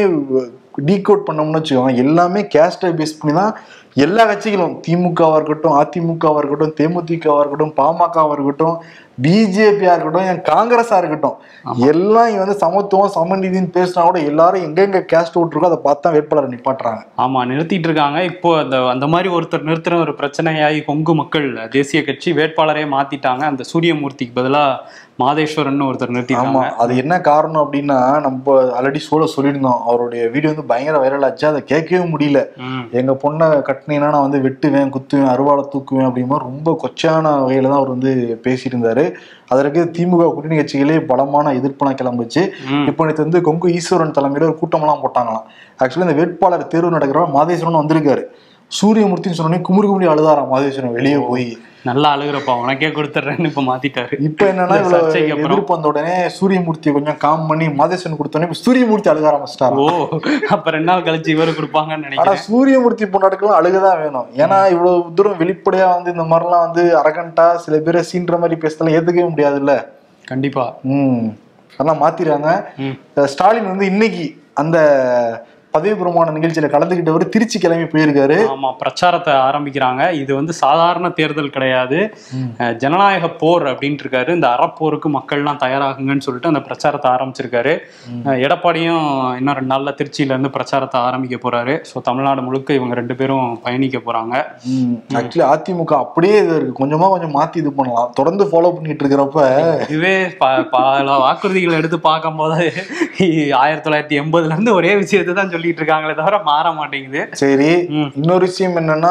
டீகோட் பண்ணோம்னு வச்சுக்கோங்க எல்லாமே கேஸ்டை பேஸ் பண்ணி தான் எல்லா கட்சிகளும் திமுகவா இருக்கட்டும் அதிமுகவா இருக்கட்டும் தேமுதிகவா இருக்கட்டும் பாமகவா இருக்கட்டும் பிஜேபியா இருக்கட்டும் என் காங்கிரஸா இருக்கட்டும் எல்லாம் இங்க வந்து சமத்துவம் சமநீதின்னு பேசினா கூட எல்லாரும் எங்கெங்க கேஸ்ட் ஓட்டு இருக்கோ அதை பார்த்து தான் வேட்பாளரை நிப்பாட்டுறாங்க ஆமா நிறுத்திட்டு இருக்காங்க இப்போ அந்த அந்த மாதிரி ஒருத்தர் நிறுத்துற ஒரு பிரச்சனையாகி கொங்கு மக்கள் தேசிய கட்சி வேட்பாளரே மாத்திட்டாங்க அந்த சூரியமூர்த்திக்கு பதிலா மாதேஸ்வரன் ஒருத்தர் ஆமா நிறுத்திட்டாங்க அது என்ன காரணம் அப்படின்னா நம்ம ஆல்ரெடி சோழ சொல்லியிருந்தோம் அவருடைய வீடியோ வந்து பயங்கர வைரல் ஆச்சு அதை கேட்கவே முடியல ம், எங்க பொண்ணை கட்டினீங்கன்னா நான் வந்து வெட்டுவேன் குத்துவேன் அருவாளை தூக்குவேன் அப்படிமா ரொம்ப கொச்சான வகையில தான் அவர் வந்து பேசிட்டு இருந்தாரு அதற்கு திமுக கூட்டணி கட்சிகளே பலமான எதிர்ப்பெல்லாம் கிளம்புச்சு ம். இப்போ நேற்று வந்து கொங்கு ஈஸ்வரன் தலைமையில ஒரு கூட்டமெல்லாம் போட்டாங்களாம் ஆக்சுவலி இந்த வேட்பாளர் தேர்வு நடக்கிறப்ப மாதேஸ்வரன் வந்திருக்காரு சூரியமூர்த்தின்னு சொன்னோடனே குமுறு குமுறி அழுதாராம் மாதேஸ்வரன் வெளியே போய் நல்லா அழுகுறப்பா உனக்கே கொடுத்துட்றேன்னு இப்ப மாத்திட்டாரு இப்ப என்னன்னா இந்த இவ்வளவு சர்ச்சைக்கு அப்புறம். எதிர்ப்பு வந்த உடனே சூரியமூர்த்தியை கொஞ்சம் காம் பண்ணி மாதேஸ்வரன் கொடுத்தோடனே இப்ப சூரியமூர்த்தி அழுக ஆரம்பிச்சிட்டாரு ஓ அப்ப ரெண்டு நாள் கழிச்சு இவரு கொடுப்பாங்கன்னு ஆனா நினைக்கிறேன் சூரியமூர்த்தி பொண்டாட்டுக்கெல்லாம் அழுகதான் வேணும் ஏன்னா இவ்வளவு தூரம் வெளிப்படையா வந்து இந்த மாதிரிலாம் வந்து அரகண்டா சில பேரை சீன்ற மாதிரி பேசலாம் ஏத்துக்கவே முடியாதுல்ல கண்டிப்பா ம் அதெல்லாம் மாத்திராங்க ம். ஸ்டாலின் வந்து இன்னைக்கு அந்த பதவி பிரமாண நிகழ்ச்சியில கலந்துக்கிட்டவர் திருச்சி கிளம்பி போயிருக்காரு ஆமா பிரச்சாரத்தை ஆரம்பிக்கிறாங்க இது வந்து சாதாரண தேர்தல் கிடையாது அஹ், ஜனநாயக போர் அப்படின்ட்டு இருக்காரு இந்த அறப்போருக்கு மக்கள்லாம் தயாராகுங்கன்னு சொல்லிட்டு அந்த பிரச்சாரத்தை ஆரம்பிச்சிருக்காரு அஹ், எடப்பாடியும் இன்னும் ரெண்டு நாள்ல திருச்சியில இருந்து பிரச்சாரத்தை ஆரம்பிக்க போறாரு ஸோ தமிழ்நாடு முழுக்க இவங்க ரெண்டு பேரும் பயணிக்க போறாங்க ஆக்சுவலி அதிமுக அப்படியே இது இருக்கு கொஞ்சமா கொஞ்சம் மாத்தி இது பண்ணலாம் தொடர்ந்து ஃபாலோ பண்ணிட்டு இருக்கிறப்ப இதுவே ப- பல வாக்குறுதிகளை எடுத்து பார்க்கும்போது ஆயிரத்தி தொள்ளாயிரத்தி எண்பதுல இருந்து ஒரே விஷயத்தை தான் சொல்லிட்டு இருக்காங்களே தவிர மாற மாட்டேங்குது சரி ம். இன்னொரு விஷயம் என்னன்னா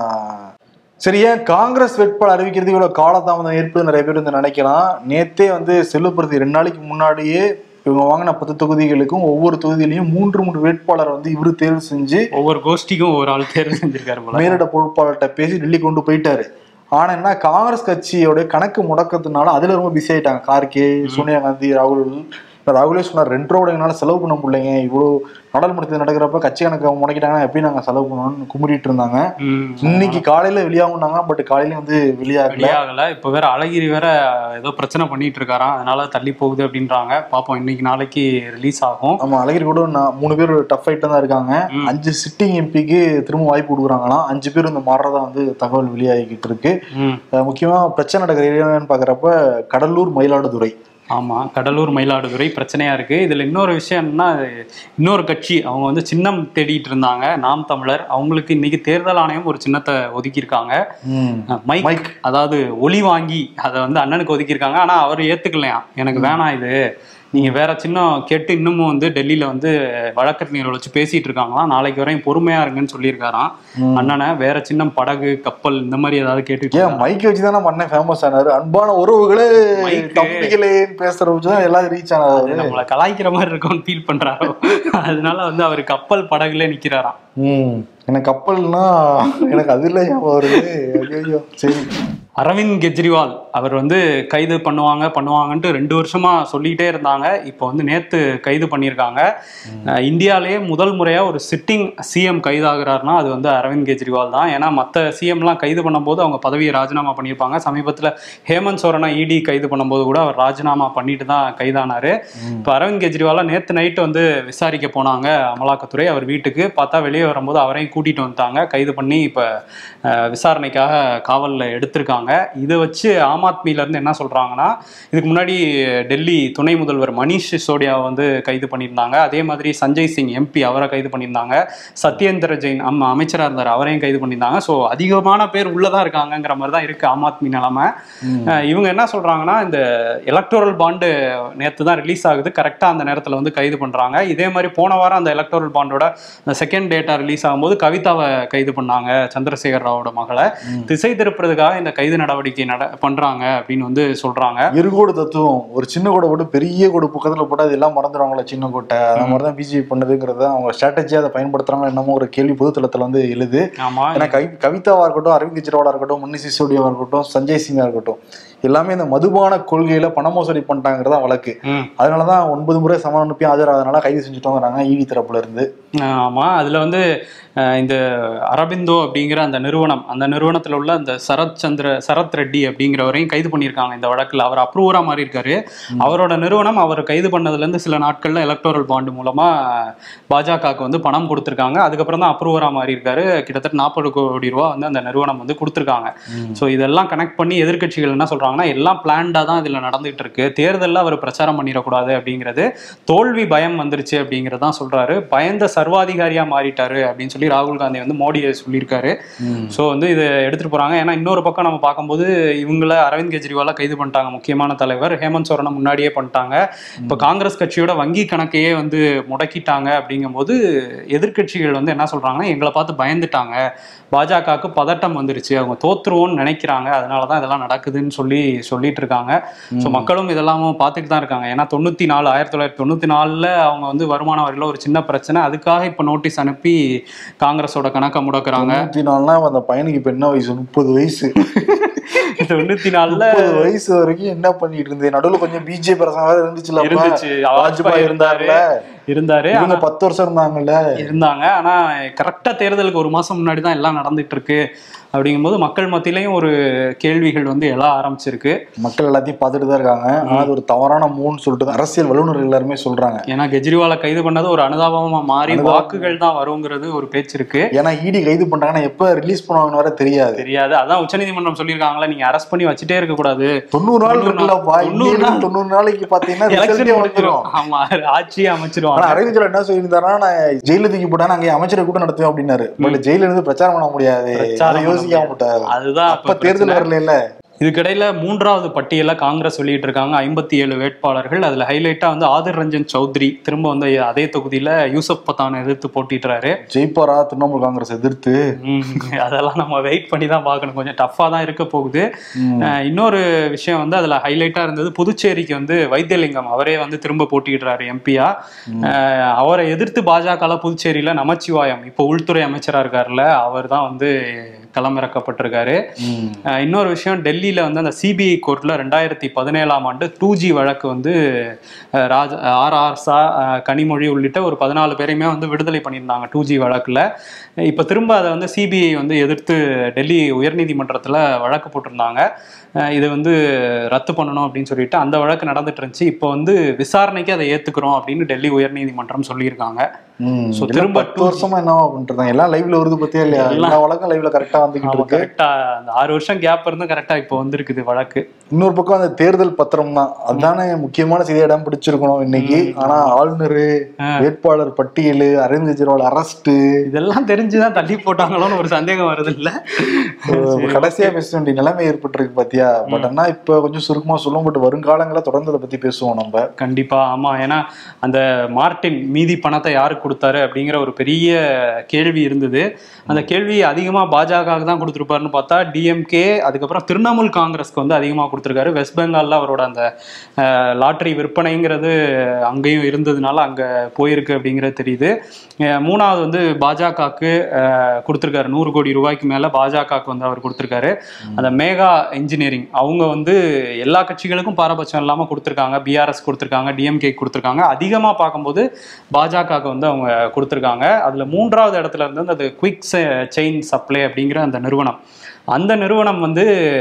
சரி ஏன் காங்கிரஸ் வேட்பாளர் அறிவிக்கிறது இவ்வளவு காலதாமதம் ஏற்படுது நிறைய பேர் வந்து நினைக்கலாம் நேத்தே வந்து செல்லுப்படுத்தி ரெண்டு நாளைக்கு முன்னாடியே இவங்க வாங்கின பத்து தொகுதிகளுக்கும் ஒவ்வொரு தொகுதியிலையும் மூன்று மூன்று வேட்பாளரை வந்து இவரு தேர்வு செஞ்சு ஒவ்வொரு கோஷ்டிக்கும் ஒவ்வொரு ஆள் தேர்வு செஞ்சிருக்காரு போல மேலிட பொறுப்பாளர்கிட்ட பேசி டெல்லி கொண்டு போயிட்டாரு ஆனா என்ன காங்கிரஸ் கட்சியோட கணக்கு முடக்கத்தினால அதுல ரொம்ப பிஸி ஆயிட்டாங்க கார்கே சோனியா காந்தி ராகுல் ராகுலே சொன்னார் ரெண்டு ரூபா எங்களால செலவு பண்ண முடியலைங்க இவ்வளவு நாடாளுமன்றத்தில் நடக்கிறப்ப கட்சி கணக்கு முடக்கிட்டாங்கன்னா எப்படி நாங்க செலவு பண்ணணும்னு குமுறிட்டு இருந்தாங்க ம். இன்னைக்கு காலையில வெளியாகுனாங்க பட் காலையில வந்து வெளியாகல வெளியாகல இப்ப வேற அழகிரி வேற ஏதோ பிரச்சனை பண்ணிட்டு இருக்காராம் அதனால தள்ளி போகுது அப்படின்றாங்க பாப்போம் இன்னைக்கு நாளைக்கு ரிலீஸ் ஆகும் நம்ம அழகிரி கூட நான் மூணு பேர் டஃப் ஃபைட் தான் இருக்காங்க ம். அஞ்சு சிட்டிங் எம்பிக்கு திரும்ப வாய்ப்பு கொடுக்குறாங்களாம் அஞ்சு பேர் இந்த மாறுறதா வந்து தகவல் வெளியாகிக்கிட்டு இருக்கு ம் அஹ் முக்கியமா பிரச்சனை நடக்கிற ஏரியான்னு பாக்குறப்ப கடலூர் மயிலாடுதுறை ஆமா கடலூர் மயிலாடுதுறை பிரச்சனையா இருக்கு இதுல இன்னொரு விஷயம் என்னன்னா இன்னொரு கட்சி அவங்க வந்து சின்னம் தேடிட்டு இருந்தாங்க நாம் தமிழர் அவங்களுக்கு இன்னைக்கு தேர்தல் ஆணையம் ஒரு சின்னத்தை ஒதுக்கியிருக்காங்க ம். Mic mic. அதாவது ஒலி வாங்கி அதை வந்து அண்ணனுக்கு ஒதுக்கியிருக்காங்க ஆனா அவர் ஏத்துக்கலையாம் எனக்கு வேணாம் இது நீங்க வேற சின்னம் கேட்டு இன்னமும் வந்து டெல்லியில வந்து வழக்கறிஞர்கள் வச்சு பேசிட்டு இருக்காங்களாம் நாளைக்கு வரையும் பொறுமையா இருங்கன்னு சொல்லியிருக்காராம் ம். அண்ணனை வேற சின்னம் படகு கப்பல் இந்த மாதிரி ஏதாவது கேட்டுட்டு ஏன் மைக் வச்சு தானே பண்ண ஃபேமஸ் ஆனாரு அன்பான உறவுகளே மைக்கு. தம்பிகளேன்னு பேசுற வச்சு தான் எல்லாரும் ரீச் ஆனாரு அது நம்மள கலாய்க்கிற மாதிரி இருக்கும்னு ஃபீல் பண்றாரோ அதனால வந்து அவர் கப்பல் படகுல நிக்கிறாராம் ம் எனக்கு கப்பல்னா எனக்கு அது இல்லை ஞாபகம் வருது ஐயோ சரி அரவிந்த் கெஜ்ரிவால் அவர் வந்து கைது பண்ணுவாங்க பண்ணுவாங்கன்ட்டு ரெண்டு வருஷமா சொல்லிக்கிட்டே இருந்தாங்க இப்போ வந்து நேத்து கைது பண்ணியிருக்காங்க அஹ் இந்தியாவிலேயே முதல் முறையா ஒரு சிட்டிங் சிஎம் கைதாகிறாருன்னா அது வந்து அரவிந்த் கெஜ்ரிவால் தான் ஏன்னா மற்ற சிஎம்லாம் கைது பண்ணும்போது அவங்க பதவியை ராஜினாமா பண்ணியிருப்பாங்க சமீபத்தில் ஹேமந்த் சோரனை இடி கைது பண்ணும்போது கூட அவர் ராஜினாமா பண்ணிட்டு தான் கைதானாரு இப்போ அரவிந்த் கெஜ்ரிவாலை நேத்து நைட்டு வந்து விசாரிக்க போனாங்க அமலாக்கத்துறை அவர் வீட்டுக்கு பார்த்தா வெளியே வரும்போது அவரையும் கூட்டிட்டு வந்துட்டாங்க கைது பண்ணி இப்போ விசாரணைக்காக காவலில் எடுத்திருக்காங்க பண்ணியிருந்தாங்க இதை வச்சு ஆம் ஆத்மியில இருந்து என்ன சொல்றாங்கன்னா இதுக்கு முன்னாடி டெல்லி துணை முதல்வர் மணிஷ் சிசோடியாவை வந்து கைது பண்ணியிருந்தாங்க அதே மாதிரி சஞ்சய் சிங் எம்பி அவரை கைது பண்ணியிருந்தாங்க சத்யேந்திர ஜெயின் அம் அமைச்சராக இருந்தார் அவரையும் கைது பண்ணியிருந்தாங்க ஸோ அதிகமான பேர் உள்ளதான் இருக்காங்கங்கிற மாதிரி தான் இருக்கு ஆம் ஆத்மி நிலைமை அஹ் இவங்க என்ன சொல்றாங்கன்னா இந்த எலக்டோரல் பாண்டு நேற்று தான் ரிலீஸ் ஆகுது கரெக்டாக அந்த நேரத்தில் வந்து கைது பண்றாங்க இதே மாதிரி போன வாரம் அந்த எலக்டோரல் பாண்டோட அந்த செகண்ட் டேட்டா ரிலீஸ் ஆகும்போது கவிதாவை கைது பண்ணாங்க சந்திரசேகர் ராவோட மகளை திசை திருப்புறதுக்காக இந்த கைது நடவடிக்கை நட பண்றாங்க அப்படின்னு வந்து சொல்றாங்க இருகோடு தத்துவம் ஒரு சின்ன கோடை போட்டு பெரிய கோடு பக்கத்துல போட்டு அது எல்லாம் மறந்துடுவாங்களா சின்ன கோட்டை அந்த மாதிரி தான் பிஜேபி பண்ணுதுங்கிறத அவங்க ஸ்ட்ராட்டஜியா அதை பயன்படுத்துறாங்க என்னமோ ஒரு கேள்வி பொதுத்தளத்துல வந்து எழுது ஆமா ஏன்னா கவி கவிதாவா இருக்கட்டும் அரவிந்த் கெஜ்ரிவாலா இருக்கட்டும் மன்னி சிசோடியாவா இருக்கட்டும் சஞ்சய் சிங்கா இருக்கட்டும் எல்லாமே இந்த மதுபான கொள்கையில பண மோசடி பண்ணிட்டாங்கிறதா வழக்கு ம் அதனாலதான் ஒன்பது முறை சமன் அனுப்பி ஆஜராதனால கைது செஞ்சுட்டோங்கிறாங்க ஈடி தரப்புல இருந்து ஆமா அதுல வந்து அஹ், இந்த அரபிந்தோ அப்படிங்கிற அந்த நிறுவனம் அந்த நிறுவனத்துல உள்ள அந்த சரத் சந்திர சரத் ரெட்டி அப்படிங்கிறவரையும் கைது பண்ணியிருக்காங்க இந்த வழக்குல அவர் அப்ரூவரா மாறி இருக்காரு அவரோட நிறுவனம் அவர் கைது பண்ணதுல இருந்து சில நாட்கள்ல எலக்டோரல் பாண்டு மூலமா பாஜகவுக்கு வந்து பணம் கொடுத்துருக்காங்க அதுக்கப்புறம் தான் அப்ரூவரா மாறி இருக்காரு கிட்டத்தட்ட நாற்பது கோடி ரூபா வந்து அந்த நிறுவனம் வந்து கொடுத்துருக்காங்க ஸோ இதெல்லாம் கனெக்ட் பண்ணி எதிர்க்கட்சிகள் என்ன சொல்றாங்கன்னா எல்லாம் பிளான்டா தான் இதுல நடந்துகிட்டு இருக்கு தேர்தலில் அவர் பிரச்சாரம் பண்ணிடக்கூடாது அப்படிங்கிறது தோல்வி பயம் வந்துருச்சு அப்படிங்கிறதான் சொல்றாரு பயந்த சர்வாதிகாரியா மாறிட்டாரு அப்படின்னு சொல்லி ராகுல் காந்தி வந்து மோடியை சொல்லியிருக்காரு ஸோ வந்து இதை எடுத்துட்டு போறாங்க ஏன்னா இன்னொரு பக்கம் நம்ம பார்க்கும்போது இவங்கள அரவிந்த் கெஜ்ரிவாலை கைது பண்ணிட்டாங்க முக்கியமான தலைவர் ஹேமந்த் சோரனை முன்னாடியே பண்ணிட்டாங்க இப்போ காங்கிரஸ் கட்சியோட வங்கி கணக்கையே வந்து முடக்கிட்டாங்க அப்படிங்கும்போது எதிர்க்கட்சிகள் வந்து என்ன சொல்றாங்கன்னா எங்களை பார்த்து பயந்துட்டாங்க பாஜகவுக்கு பதட்டம் வந்துருச்சு அவங்க தோத்துருவோம்னு நினைக்கிறாங்க அதனால தான் இதெல்லாம் நடக்குதுன்னு சொல்லி சொல்லிட்டு இருக்காங்க ஸோ மக்களும் இதெல்லாமும் பார்த்துட்டு தான் இருக்காங்க ஏன்னா தொண்ணூற்றி நாலு ஆயிரத்தி தொள்ளாயிரத்தி தொண்ணூற்றி நாலில் அவங்க வந்து வருமான வரியில் ஒரு சின்ன பிரச்சனை அதுக்காக இப்போ நோட்டீஸ் அனுப்பி காங்கிரஸோட கணக்கை முடக்குறாங்க தொண்ணூத்தி நாலுனா அந்த பையனுக்கு இப்ப என்ன வயசு முப்பது வயசு தொண்ணூற்றி நாலில் முப்பது வயசு வரைக்கும் என்ன பண்ணிட்டு இருந்தேன் நடுவுல கொஞ்சம் பிஜேபி அரசாங்கம் வேற இருந்துச்சுல அப்ப. இருந்துச்சு வாஜ்பாய் இருந்தாருல இருந்தாரு இவங்க ஆனா- பத்து வருஷம் இருந்தாங்கல்ல இருந்தாங்க ஆனா கரெக்டா தேர்தலுக்கு ஒரு மாசம் முன்னாடி தான் எல்லாம் நடந்துட்டு இருக்கு அப்படிங்கும்போது மக்கள் மத்தியிலையும் ஒரு கேள்விகள் வந்து எழ ஆரம்பிச்சிருக்கு மக்கள் எல்லாத்தையும் பார்த்துட்டு தான் இருக்காங்க ஆனா அது ஒரு தவறான மூன்னு சொல்லிட்டு தான் அரசியல் வல்லுநர்கள் எல்லாருமே சொல்றாங்க ஏன்னா கெஜ்ரிவாலை கைது பண்ணது ஒரு அனுதாபமா மாறி அனுதாபம். வாக்குகள் தான் வருங்கிறது ஒரு பேச்சு இருக்கு ஏன்னா இடி கைது பண்றாங்கன்னா எப்ப ரிலீஸ் பண்ணுவாங்கன்னு வர தெரியாது தெரியாது அதான் உச்சநீதிமன்றம் சொல்லியிருக்காங்களா நீங்க அரெஸ்ட் பண்ணி வச்சுட்டே இருக்க கூடாது தொண்ணூறு நாள் தொண்ணூறு நாள். இருக்குல்லப்பா தொண்ணூறு இன்னும் நாள். தொண்ணூறு நாளைக்கு பாத்தீங்கன்னா எலெக்ஷன் ரிசல்ட்டே முடிச்சிடும் வந்துரும் ஆமா ஆட்சியை ஆனா அமைச்சிருவாங்க அரவிந்த் ஜெயலலிதா என்ன சொல்லியிருந்தாருன்னா நான் ஜெயில தூக்கி போட்டாங்க அங்கே அமைச்சரை கூட்டம் நடத்துவேன் அப்படின்னாரு பட் ஜெயில இருந்து பிரச்சாரம் பண்ண முடியாது பிரச்சாரம் அதை பண்ண யோசிக்காம விட்டாரு அதுதான் அப்ப அப்ப தேர்தல் பிரச்சனை. வரல இல்ல இதுக்கிடையில மூன்றாவது பட்டியல காங்கிரஸ் வெளியிட்டு இருக்காங்க ஐம்பத்தி ஏழு வேட்பாளர்கள் அதுல ஹைலைட்டா வந்து ஆதிர் ரஞ்சன் சௌத்ரி திரும்ப வந்து அதே தொகுதியில யூசப் பத்தானை எதிர்த்து போட்டிடுறாரு ஜெயிப்பாரா திரிணாமுல் காங்கிரஸ் எதிர்த்து ம், அதெல்லாம் நம்ம வெயிட் பண்ணி தான் பார்க்கணும் கொஞ்சம் டஃப்பாக தான் இருக்க போகுது ம். அஹ், இன்னொரு விஷயம் வந்து அதில் ஹைலைட்டாக இருந்தது புதுச்சேரிக்கு வந்து வைத்தியலிங்கம் அவரே வந்து திரும்ப போட்டியிடுறாரு எம்பியா அவரை எதிர்த்து பாஜக புதுச்சேரியில் நமச்சிவாயம் இப்போ உள்துறை அமைச்சராக இருக்கார்ல அவர் தான் வந்து களமிறக்கப்பட்டிருக்காரு ம். அஹ், இன்னொரு விஷயம் டெல்லியில் வந்து அந்த சிபிஐ கோர்ட்டில் ரெண்டாயிரத்தி பதினேழாம் ஆண்டு டூ ஜி வழக்கு வந்து அஹ், ராஜ ஆர் ஆர் சா அஹ், கனிமொழி உள்ளிட்ட ஒரு பதினாலு பேரையுமே வந்து விடுதலை பண்ணியிருந்தாங்க டூ ஜி வழக்கில் இப்போ திரும்ப அதை வந்து சிபிஐ வந்து எதிர்த்து டெல்லி உயர்நீதிமன்றத்தில் வழக்கு போட்டிருந்தாங்க அஹ், இது வந்து ரத்து பண்ணணும் அப்படின்னு சொல்லிட்டு அந்த வழக்கு நடந்துட்டு இருந்துச்சு இப்போ வந்து விசாரணைக்கு அதை ஏற்றுக்கிறோம் அப்படின்னு டெல்லி உயர்நீதிமன்றம் சொல்லியிருக்காங்க ம். So, எல்லாம் திரும்ப பத்து வருஷமா என்னவா பண்ணிட்டு இருந்தாங்க எல்லாம் லைவ்ல வருது பத்தியா இல்லையா எல்லாம். எல்லா வழக்கம் லைவ்ல கரெக்டா வந்துகிட்டு இருக்கு கரெக்டா அந்த ஆறு வருஷம் கேப் இருந்து கரெக்டா இப்போ வந்திருக்குது வழக்கு இன்னொரு பக்கம் அந்த தேர்தல் பத்திரம் தான் அதானே முக்கியமான செய்தி இடம் பிடிச்சிருக்கணும் இன்னைக்கு ஆனா ஆளுநர் வேட்பாளர் பட்டியல் அரவிந்த் கெஜ்ரிவால் அரஸ்ட் இதெல்லாம் தெரிஞ்சுதான் தள்ளி போட்டாங்களோன்னு ஒரு சந்தேகம் வருது இல்ல கடைசியா பேச வேண்டிய நிலைமை ஏற்பட்டிருக்கு பாத்தியா பட் ஆனா இப்ப கொஞ்சம் சுருக்கமா சொல்லுவோம் பட் வருங்காலங்கள தொடர்ந்து அதை பத்தி பேசுவோம் நம்ம கண்டிப்பா ஆமா ஏன்னா அந்த மார்ட்டின் மீதி பணத்தை யாருக்கு கொடுத்தாரு அப்படிங்கிற ஒரு பெரிய கேள்வி இருந்தது அந்த கேள்வி அதிகமா பாஜகவுக்கு தான் கொடுத்துருப்பாருன்னு பார்த்தா டிஎம்கே அதுக்கப்புறம் திரிணாமுல் காங்கிரஸ்க்கு வந்து அதிகமா கொடுத்துருக்காரு வெஸ்ட் பெங்கால்ல அவரோட அந்த லாட்டரி விற்பனைங்கிறது அங்கேயும் இருந்ததுனால அங்க போயிருக்கு அப்படிங்கிறது தெரியுது அஹ் மூணாவது வந்து பாஜகவுக்கு கொடுத்துருக்காரு நூறு கோடி ரூபாய்க்கு மேல பாஜகவுக்கு வந்து அவர் கொடுத்துருக்காரு அந்த மேகா இன்ஜினியரிங் அவங்க வந்து எல்லா கட்சிகளுக்கும் பாரபட்சம் இல்லாம கொடுத்துருக்காங்க பிஆர்எஸ் கொடுத்துருக்காங்க டிஎம்கே கொடுத்துருக்காங்க அதிகமா பார்க்கும்போது பாஜகவுக்கு வந்து அவங்க கொடுத்துருக்காங்க அதுல மூன்றாவது இடத்துல இருந்து அந்த குவிக் செயின் சப்ளை அப்படிங்கிற அந்த நிறுவனம் அந்த நிறுவனம் வந்து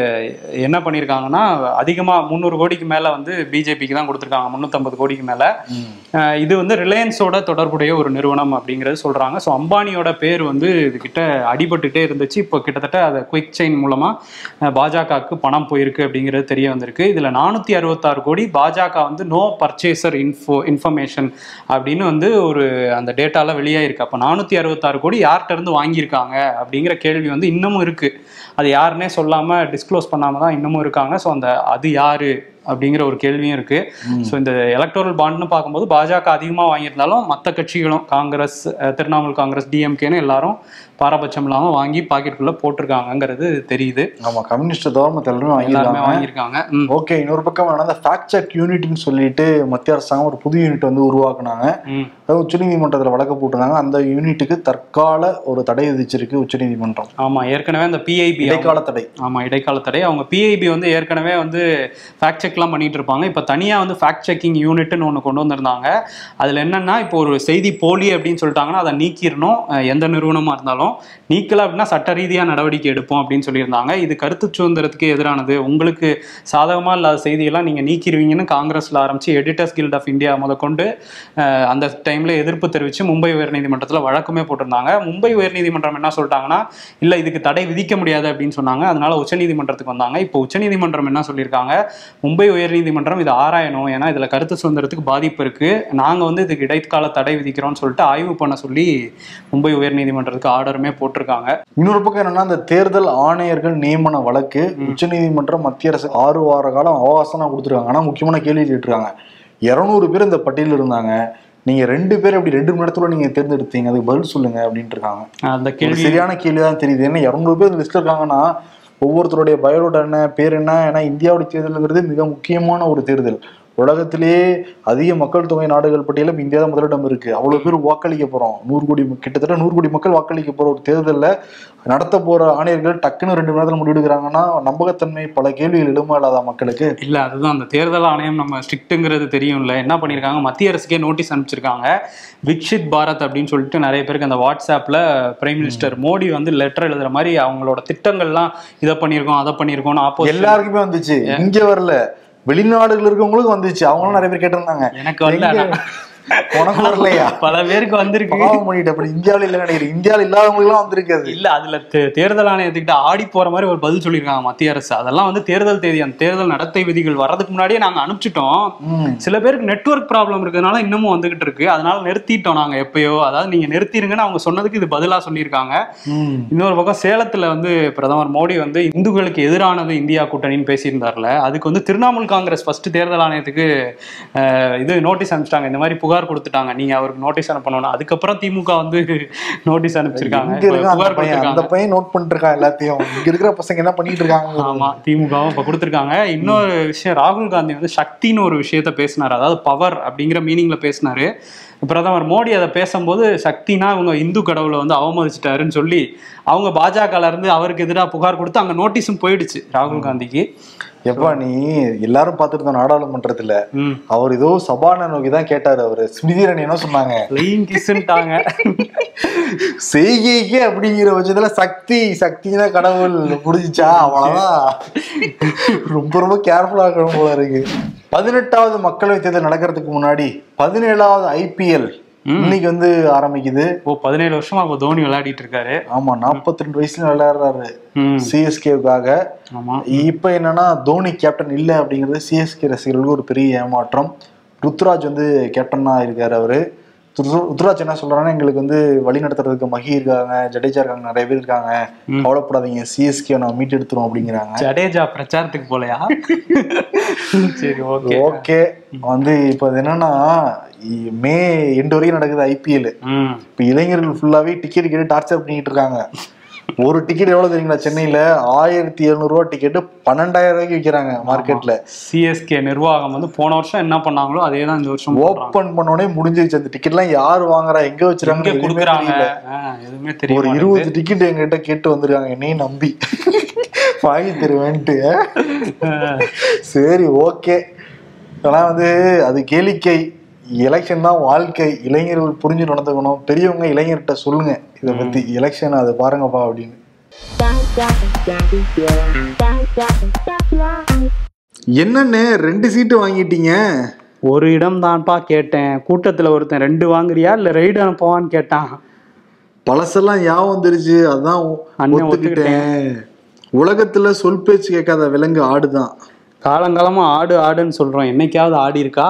என்ன பண்ணியிருக்காங்கன்னா அதிகமாக முந்நூறு கோடிக்கு மேலே வந்து பிஜேபிக்கு தான் கொடுத்துருக்காங்க முந்நூற்றம்பது கோடிக்கு மேலே அஹ் இது வந்து ரிலையன்ஸோட தொடர்புடைய ஒரு நிறுவனம் அப்படிங்கிறது சொல்றாங்க ஸோ அம்பானியோட பேர் வந்து இதுகிட்ட அடிபட்டுட்டே இருந்துச்சு இப்போ கிட்டத்தட்ட அதை குயிக் செயின் மூலமா அஹ் பாஜகவுக்கு பணம் போயிருக்கு அப்படிங்கிறது தெரிய வந்திருக்கு இதுல நானூத்தி அறுபத்தாறு கோடி பாஜக வந்து நோ பர்ச்சேசர் இன்ஃபோ இன்ஃபர்மேஷன் அப்படின்னு வந்து ஒரு அந்த டேட்டால வெளியாயிருக்கு அப்போ நானூத்தி அறுபத்தாறு கோடி யார்கிட்ட இருந்து வாங்கியிருக்காங்க அப்படிங்கிற கேள்வி வந்து இன்னமும் இருக்கு அது யாருன்னே சொல்லாம டிஸ்க்ளோஸ் பண்ணாம தான் இன்னமும் இருக்காங்க ஸோ அந்த அது யாரு அப்படிங்கிற ஒரு கேள்வியும் இருக்கு ஸோ இந்த எலக்டோரல் பாண்ட்னு பார்க்கும்போது பாஜக அதிகமாக வாங்கியிருந்தாலும் மற்ற கட்சிகளும் காங்கிரஸ் அஹ், திரிணாமுல் காங்கிரஸ் டிஎம்கேன்னு எல்லாரும் பாரபட்சம் இல்லாமல் வாங்கி பாக்கெட்டுக்குள்ள போட்டிருக்காங்கங்கிறது தெரியுது ஆமா கம்யூனிஸ்ட் தவிர மத்த எல்லாருமே எல்லாருமே வாங்கியிருக்காங்க வாங்கியிருக்காங்க ம், ஓகே இன்னொரு பக்கம் என்னன்னா ஃபேக்ட் செக் யூனிட்னு சொல்லிட்டு மத்திய அரசாங்கம் ஒரு புது யூனிட் வந்து உருவாக்குனாங்க ம். அது உச்சநீதிமன்றத்தில் வழக்கு போட்டிருந்தாங்க அந்த யூனிட்டுக்கு தற்கால ஒரு தடை விதிச்சிருக்கு உச்சநீதிமன்றம் ஆமா ஏற்கனவே அந்த பிஐபி இடைக்கால தடை ஆமா இடைக்கால தடை அவங்க பிஐபி வந்து ஏற்கனவே வந்து ஃபேக்ட் செக்லாம் பண்ணிட்டு இருப்பாங்க இப்போ தனியா வந்து ஃபேக்ட் செக்கிங் யூனிட்னு ஒன்று கொண்டு வந்திருந்தாங்க அதுல என்னன்னா இப்போ ஒரு செய்தி போலி அப்படின்னு சொல்லிட்டாங்கன்னா அதை நீக்கிடணும் அஹ் எந்த நிறுவனமா இருந்தாலும் நீக்கல அப்படின்னா சட்ட ரீதியா நடவடிக்கை எடுப்போம் அப்படின்னு சொல்லியிருந்தாங்க இது கருத்து சுதந்திரத்துக்கு எதிரானது உங்களுக்கு சாதகமா இல்லாத செய்தியெல்லாம் நீங்க நீக்கிடுவீங்கன்னு காங்கிரஸ்ல ஆரம்பிச்சு எடிட்டர்ஸ் கில்ட் ஆஃப் இந்தியா முதற்கொண்டு அஹ் அந்த டைம்ல எதிர்ப்பு தெரிவிச்சு மும்பை உயர்நீதிமன்றத்துல வழக்குமே போட்டிருந்தாங்க மும்பை உயர்நீதிமன்றம் என்ன சொல்லிட்டாங்கன்னா இல்ல இதுக்கு தடை விதிக்க முடியாது அப்படின்னு சொன்னாங்க அதனால உச்சநீதிமன்றத்துக்கு வந்தாங்க இப்போ உச்சநீதிமன்றம் என்ன சொல்லியிருக்காங்க மும்பை உயர்நீதிமன்றம் இதை ஆராயணும் ஏன்னா இதுல கருத்து சுதந்திரத்துக்கு பாதிப்பு இருக்கு நாங்க வந்து இதுக்கு இடைக்கால தடை விதிக்கிறோம்னு சொல்லிட்டு ஆய்வு பண்ண சொல்லி மும்பை உயர்நீதிமன்றத்துக்கு ஆர்டருமே போட்டிருக்காங்க இன்னொரு பக்கம் என்னன்னா அந்த தேர்தல் ஆணையர்கள் நியமன வழக்கு உச்சநீதிமன்றம் மத்திய அரசு ஆறு வார காலம் அவகாசம் கொடுத்துருக்காங்க ஆனா முக்கியமான கேள்வி கேட்டிருக்காங்க இருநூறு பேர் இந்த பட்டியலில் இருந்தாங்க நீங்க ரெண்டு பேர் அப்படி ரெண்டு மணி நேரத்துல நீங்க தேர்ந்தெடுத்தீங்க அதுக்கு பதில் சொல்லுங்க அப்படின்ட்டு இருக்காங்க அந்த ஒரு கேள்வி சரியான கேள்வி தான் தெரியுது ஏன்னா இரநூறு பேர் லிஸ்ட்ல இருக்காங்கன்னா ஒவ்வொருத்தருடைய பயோடேட்டா என்ன பேர் என்ன ஏன்னா இந்தியாவுடைய தேர்தலுங்கிறது மிக முக்கியமான ஒரு தேர்தல் உலகத்திலேயே அதிக மக்கள் தொகை நாடுகள் பட்டியலும் இந்தியா தான் முதலிடம் இருக்கு அவ்வளவு பேர் வாக்களிக்க போறோம் நூறு கோடி ம- கிட்டத்தட்ட நூறு கோடி மக்கள் வாக்களிக்க போற ஒரு தேர்தல்ல நடத்த போற ஆணையர்கள் டக்குன்னு ரெண்டு மணி நேரத்துல முடிவெடுக்கிறாங்கன்னா நம்பகத்தன்மை பல கேள்விகள் எழுமா இல்லாத மக்களுக்கு இல்ல அதுதான் அந்த தேர்தல் ஆணையம் நம்ம ஸ்ட்ரிக்ட்டுங்கிறது தெரியும்ல என்ன பண்ணியிருக்காங்க மத்திய அரசுக்கே நோட்டீஸ் அனுப்பிச்சிருக்காங்க விக்ஷித் பாரத் அப்படின்னு சொல்லிட்டு நிறைய பேருக்கு அந்த வாட்ஸ்அப்ல பிரைம் மினிஸ்டர் மோடி வந்து லெட்டர் எழுதுற மாதிரி அவங்களோட திட்டங்கள்லாம் இதை பண்ணியிருக்கோம் அதை பண்ணியிருக்கோம்னு ஆப்போசிட் எல்லாருக்குமே வந்துச்சு இங்க வரல வெளிநாடுகள் இருக்கவங்களுக்கு வந்துச்சு அவங்களும் நிறைய பேர் கேட்டிருந்தாங்க எனக்கு வரல எங்க? ஆனா. உனக்கு வரலையா பல பேருக்கு வந்திருக்கு பாவம் பண்ணிட்டு அப்படி இந்தியாவில இல்ல நினைக்கிறேன் இந்தியாவில இல்லாதவங்களுக்கு எல்லாம் வந்திருக்காது இல்ல அதுல தே- தேர்தல் ஆணையத்துக்கிட்ட ஆடி போற மாதிரி ஒரு பதில் சொல்லியிருக்காங்க மத்திய அரசு அதெல்லாம் வந்து தேர்தல் தேதி அந்த தேர்தல் நடத்தை விதிகள் வர்றதுக்கு முன்னாடியே நாங்க அனுப்பிச்சிட்டோம் ம். சில பேருக்கு நெட்வொர்க் ப்ராப்ளம் இருக்கிறதுனால இன்னமும் வந்துகிட்டு இருக்கு அதனால நிறுத்திட்டோம் நாங்க எப்பயோ அதாவது நீங்க நிறுத்திருங்கன்னு அவங்க சொன்னதுக்கு இது பதிலா சொல்லியிருக்காங்க ம். இன்னொரு பக்கம் சேலத்துல வந்து பிரதமர் மோடி வந்து இந்துக்களுக்கு எதிரானது இந்தியா கூட்டணின்னு பேசியிருந்தார்ல அதுக்கு வந்து திரிணாமுல் காங்கிரஸ் ஃபர்ஸ்ட் தேர்தல் ஆணையத்துக்கு அஹ், இது நோட்டீஸ் அனுப்பிச்சிட்டாங்க இந்த மாதிரி புகார் கொடுத்துட்டாங்க நீங்க அவருக்கு நோட்டீஸ் அனுப்பணும் அதுக்கப்புறம் திமுக வந்து நோட்டீஸ் அனுப்பிச்சிருக்காங்க இங்க இருக்க அந்த புகார் பையன் அந்த கொடுத்திருக்காங்க பையன் நோட் பண்ணிட்டு இருக்கான் எல்லாத்தையும் இங்க இருக்கிற பசங்க என்ன பண்ணிட்டு இருக்காங்க ஆமா திமுகவும் இப்ப கொடுத்திருக்காங்க இன்னொரு விஷயம் ராகுல் காந்தி வந்து சக்தின்னு ஒரு விஷயத்த பேசினாரு அதாவது பவர் அப்படிங்கிற மீனிங்ல பேசினாரு பிரதமர் மோடி அதை பேசும்போது சக்தினா அவங்க இந்து கடவுளை வந்து அவமதிச்சிட்டாருன்னு சொல்லி அவங்க பாஜகல இருந்து அவருக்கு எதிராக புகார் கொடுத்து அங்க நோட்டீஸும் போயிடுச்சு ராகுல் காந்திக்கு எப்பா நீ எல்லாரும் பார்த்துட்டு இருந்தோம் நாடாளுமன்றத்துல ம் அவர் ஏதோ சபான நோக்கி தான் கேட்டாரு அவரு ஸ்மிருதி இரானி என்ன சொன்னாங்க லைன் கிஸ்ன்ட்டாங்க செய்கைக்கே அப்படிங்கிற பட்சத்துல சக்தி சக்தி தான் கடவுள் புரிஞ்சுச்சா அவ்வளவுதான் ரொம்ப ரொம்ப கேர்ஃபுல்லா இருக்கணும் போல இருக்கு பதினெட்டாவது மக்களவை தேர்தல் நடக்கிறதுக்கு முன்னாடி பதினேழாவது ஐபிஎல் இன்னைக்கு வந்து ஆரம்பிக்குது ஓ பதினேழு வருஷமா அப்போ தோனி விளையாடிட்டு இருக்காரு ஆமா 42 ரெண்டு வயசுல விளையாடுறாரு ம் சிஎஸ்கேவுக்காக ஆமா இப்ப என்னன்னா தோனி கேப்டன் இல்ல அப்படிங்கிறது சிஎஸ்கே ரசிகர்களுக்கு ஒரு பெரிய ஏமாற்றம் ருத்ராஜ் வந்து கேப்டனா இருக்காரு அவரு ருத்ர- ருத்ராஜ் என்ன சொல்றாங்கன்னா எங்களுக்கு வந்து வழி நடத்துறதுக்கு மகி இருக்காங்க ஜடேஜா இருக்காங்க நிறைய பேர் இருக்காங்க கவலைப்படாதீங்க சிஎஸ்கே நான் மீட் எடுத்துரும் அப்படிங்கிறாங்க ஜடேஜா பிரச்சாரத்துக்கு போலையா சரி ஓகே ஓகே வந்து இப்ப அது என்னன்னா இ- மே எண்டு வரைக்கும் நடக்குது ஐபிஎல் ம் இப்ப இளைஞர்கள் ஃபுல்லாவே டிக்கெட் கேட்டு டார்ச்சர் பண்ணிட்டு இருக்காங்க ஒரு டிக்கெட் எவ்வளவு தெரியுங்களா சென்னையில ஆயிரத்தி எழுநூறு ரூபா டிக்கெட் பன்னெண்டாயிரம் ரூபாய்க்கு விற்கிறாங்க மார்க்கெட்ல சிஎஸ்கே நிர்வாகம் வந்து போன வருஷம் என்ன பண்ணாங்களோ அதே தான் இந்த வருஷம் பண்றாங்க. ஓபன் பண்ணோடனே முடிஞ்சிருச்சு அந்த டிக்கெட் எல்லாம் யாரு வாங்குறா எங்க எங்க வச்சிருக்காங்க குடுக்குறாங்க ஆ, எதுவுமே ஒரு தெரியும் இருபது டிக்கெட் எங்கிட்ட கேட்டு வந்திருக்காங்க என்னையும் நம்பி வாங்கி தருவேன்ட்டு சரி ஓகே ஆனா வந்து அது கேளிக்கை எலெக்ஷன் தான் வாழ்க்கை இளைஞர்கள் புரிஞ்சு நடந்துக்கணும் பெரியவங்க இளைஞர்கிட்ட சொல்லுங்க இதை பத்தி எலெக்ஷன் அதை பாருங்கப்பா அப்படின்னு என்னன்னு ரெண்டு சீட்டு வாங்கிட்டீங்க ஒரு இடம் தான்ப்பா கேட்டேன் கூட்டத்துல ஒருத்தன் ரெண்டு வாங்குறியா இல்ல ரைடு அனுப்புவான்னு கேட்டான் பழசெல்லாம் ஞாபகம் வந்துருச்சு அதான் ஒ- அண்ணன் ஒத்துக்கிட்டேன் உலகத்துல சொல் பேச்சு கேட்காத விலங்கு ஆடுதான் காலங்காலமா ஆடு ஆடுன்னு சொல்றோம் என்னைக்காவது ஆடி இருக்கா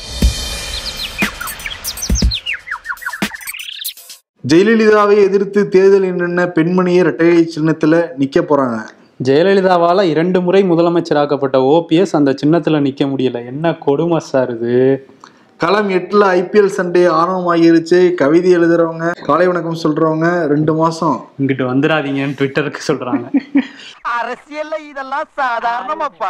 ஜெயலலிதாவை எதிர்த்து தேர்தலில் நின்ன பெண்மணியை இரட்டையை சின்னத்துல நிக்க போறாங்க ஜெயலலிதாவால இரண்டு முறை முதலமைச்சராக்கப்பட்ட ஓபிஎஸ் அந்த சின்னத்துல நிக்க முடியல என்ன கொடுமை சார் இது களம் எட்டுல ஐபிஎல் சண்டே ஆரம்பமாகிருச்சு கவிதை எழுதுறவங்க காலை வணக்கம் சொல்றவங்க ரெண்டு மாசம் இங்கிட்டு வந்துடாதீங்கன்னு ட்விட்டருக்கு சொல்றாங்க அரசியல்ல இதெல்லாம் சாதாரணமாப்பா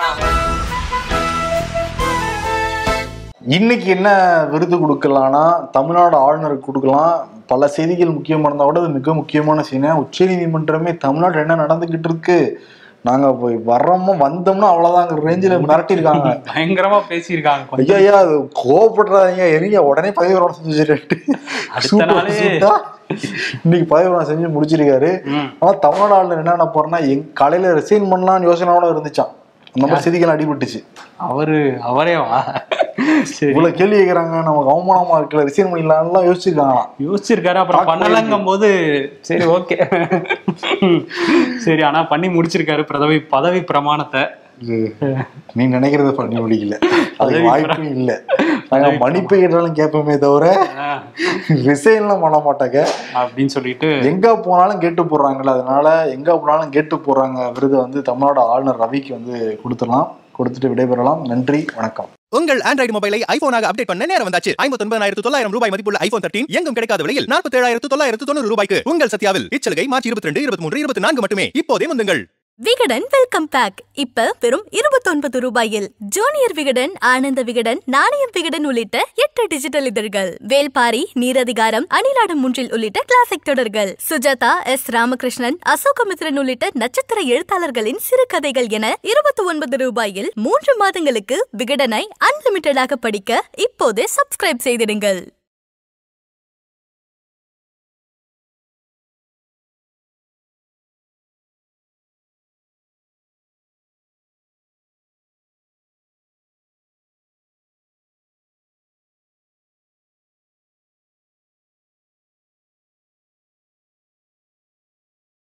இன்னைக்கு என்ன விருது கொடுக்கலாம்னா தமிழ்நாடு ஆளுநருக்கு கொடுக்கலாம் பல செய்திகள் முக்கியமா இருந்தா கூட அது மிக முக்கியமான செய்தி உச்ச நீதிமன்றமே தமிழ்நாடு என்ன நடந்துகிட்டு இருக்கு நாங்க போய் வர்றோமோ வந்தோம்னா அவ்வளவுதாங்கிற ரேஞ்சில மிரட்டியிருக்காங்க பயங்கரமா பேசியிருக்காங்க கொஞ்சம் ஐயா ஐயா அது கோவப்படுறாதீங்க எரிங்க உடனே பதவி பிரமாணம் செஞ்சுட்டு அடுத்த நாளே- இன்னைக்கு பதவி பிரமாணம் செஞ்சு முடிச்சிருக்காரு ம். ஆனா தமிழ்நாடு ஆளுநர் என்ன பண்ண போறேன்னா எங் காலையில ரிசைன் பண்ணலாம்னு யோசனையோட இருந்துச்சான் அந்த மாதிரி செய்திகள் அடிபட்டுச்சு அவரு அவரே வா சரி இவ்வளவு கேள்வி கேட்கறாங்க நமக்கு அவமானமா இருக்குல்ல ரிசைன் பண்ணிடலாம்லாம் யோசிச்சிருக்காங்களாம் யோசிச்சிருக்காரு அப்புறம் தாக்கு பண்ணலங்கும் போது சரி ஓகே சரி ஆனா பண்ணி முடிச்சிருக்காரு பதவி பதவி பிரமாணத்தை நீ நினைக்கிறத பண்ணி முடிக்கல அது பதவி வாய்ப்பும் இல்ல நாங்க மன்னிப்பு கேட்டாலும் கேட்போமே தவிர ஆஹ், ரிசைன்லாம் பண்ண மாட்டாங்க அப்படின்னு சொல்லிட்டு எங்க போனாலும் கேட்டு போடுறாங்கல்ல அதனால எங்க போனாலும் கேட்டு போடுறாங்க விருதை வந்து தமிழ்நாடு ஆளுநர் ரவிக்கு வந்து கொடுத்துடலாம் கொடுத்துட்டு விடைபெறலாம் நன்றி வணக்கம் உங்கள் ஆண்ட்ராய்டு மொபைலை ஐபோனாக அப்டேட் பண்ண நேரம் வந்தாச்சு ஐம்பத்தி தொள்ளாயிரம் ரூபாய் மதிப்புள்ள ஐபோன் தேர்ட்டின் எங்கும் கிடைக்காத விலையில் நாற்பத்தி ஏழாயிரத்து தொள்ளாயிரத்து தொண்ணூறு ரூபாய்க்கு உங்கள் சத்யாவில் இச்சலுகை மார்ச் இருபத்தி ரெண்டு இருபத்தி மூன்று இருபத்தி நான்கு மட்டுமே இப்போதே முந்துங்கள் விகடன் வெல்கம் பேக் இப்ப வெறும் இருபத்தொன்பது ரூபாயில் ஜூனியர் விகடன் ஆனந்த விகடன் நாணயம் விகடன் உள்ளிட்ட எட்டு டிஜிட்டல் இதழ்கள் வேல்பாரி நீரதிகாரம் அணிலாடும் முன்றில் உள்ளிட்ட கிளாசிக் தொடர்கள் சுஜாதா எஸ் ராமகிருஷ்ணன் அசோகமித்ரன் உள்ளிட்ட நட்சத்திர எழுத்தாளர்களின் சிறுகதைகள் என இருபத்தி ஒன்பது ரூபாயில் மூன்று மாதங்களுக்கு விகடனை அன்லிமிட்டடாக படிக்க இப்போதே சப்ஸ்கிரைப் செய்திடுங்கள்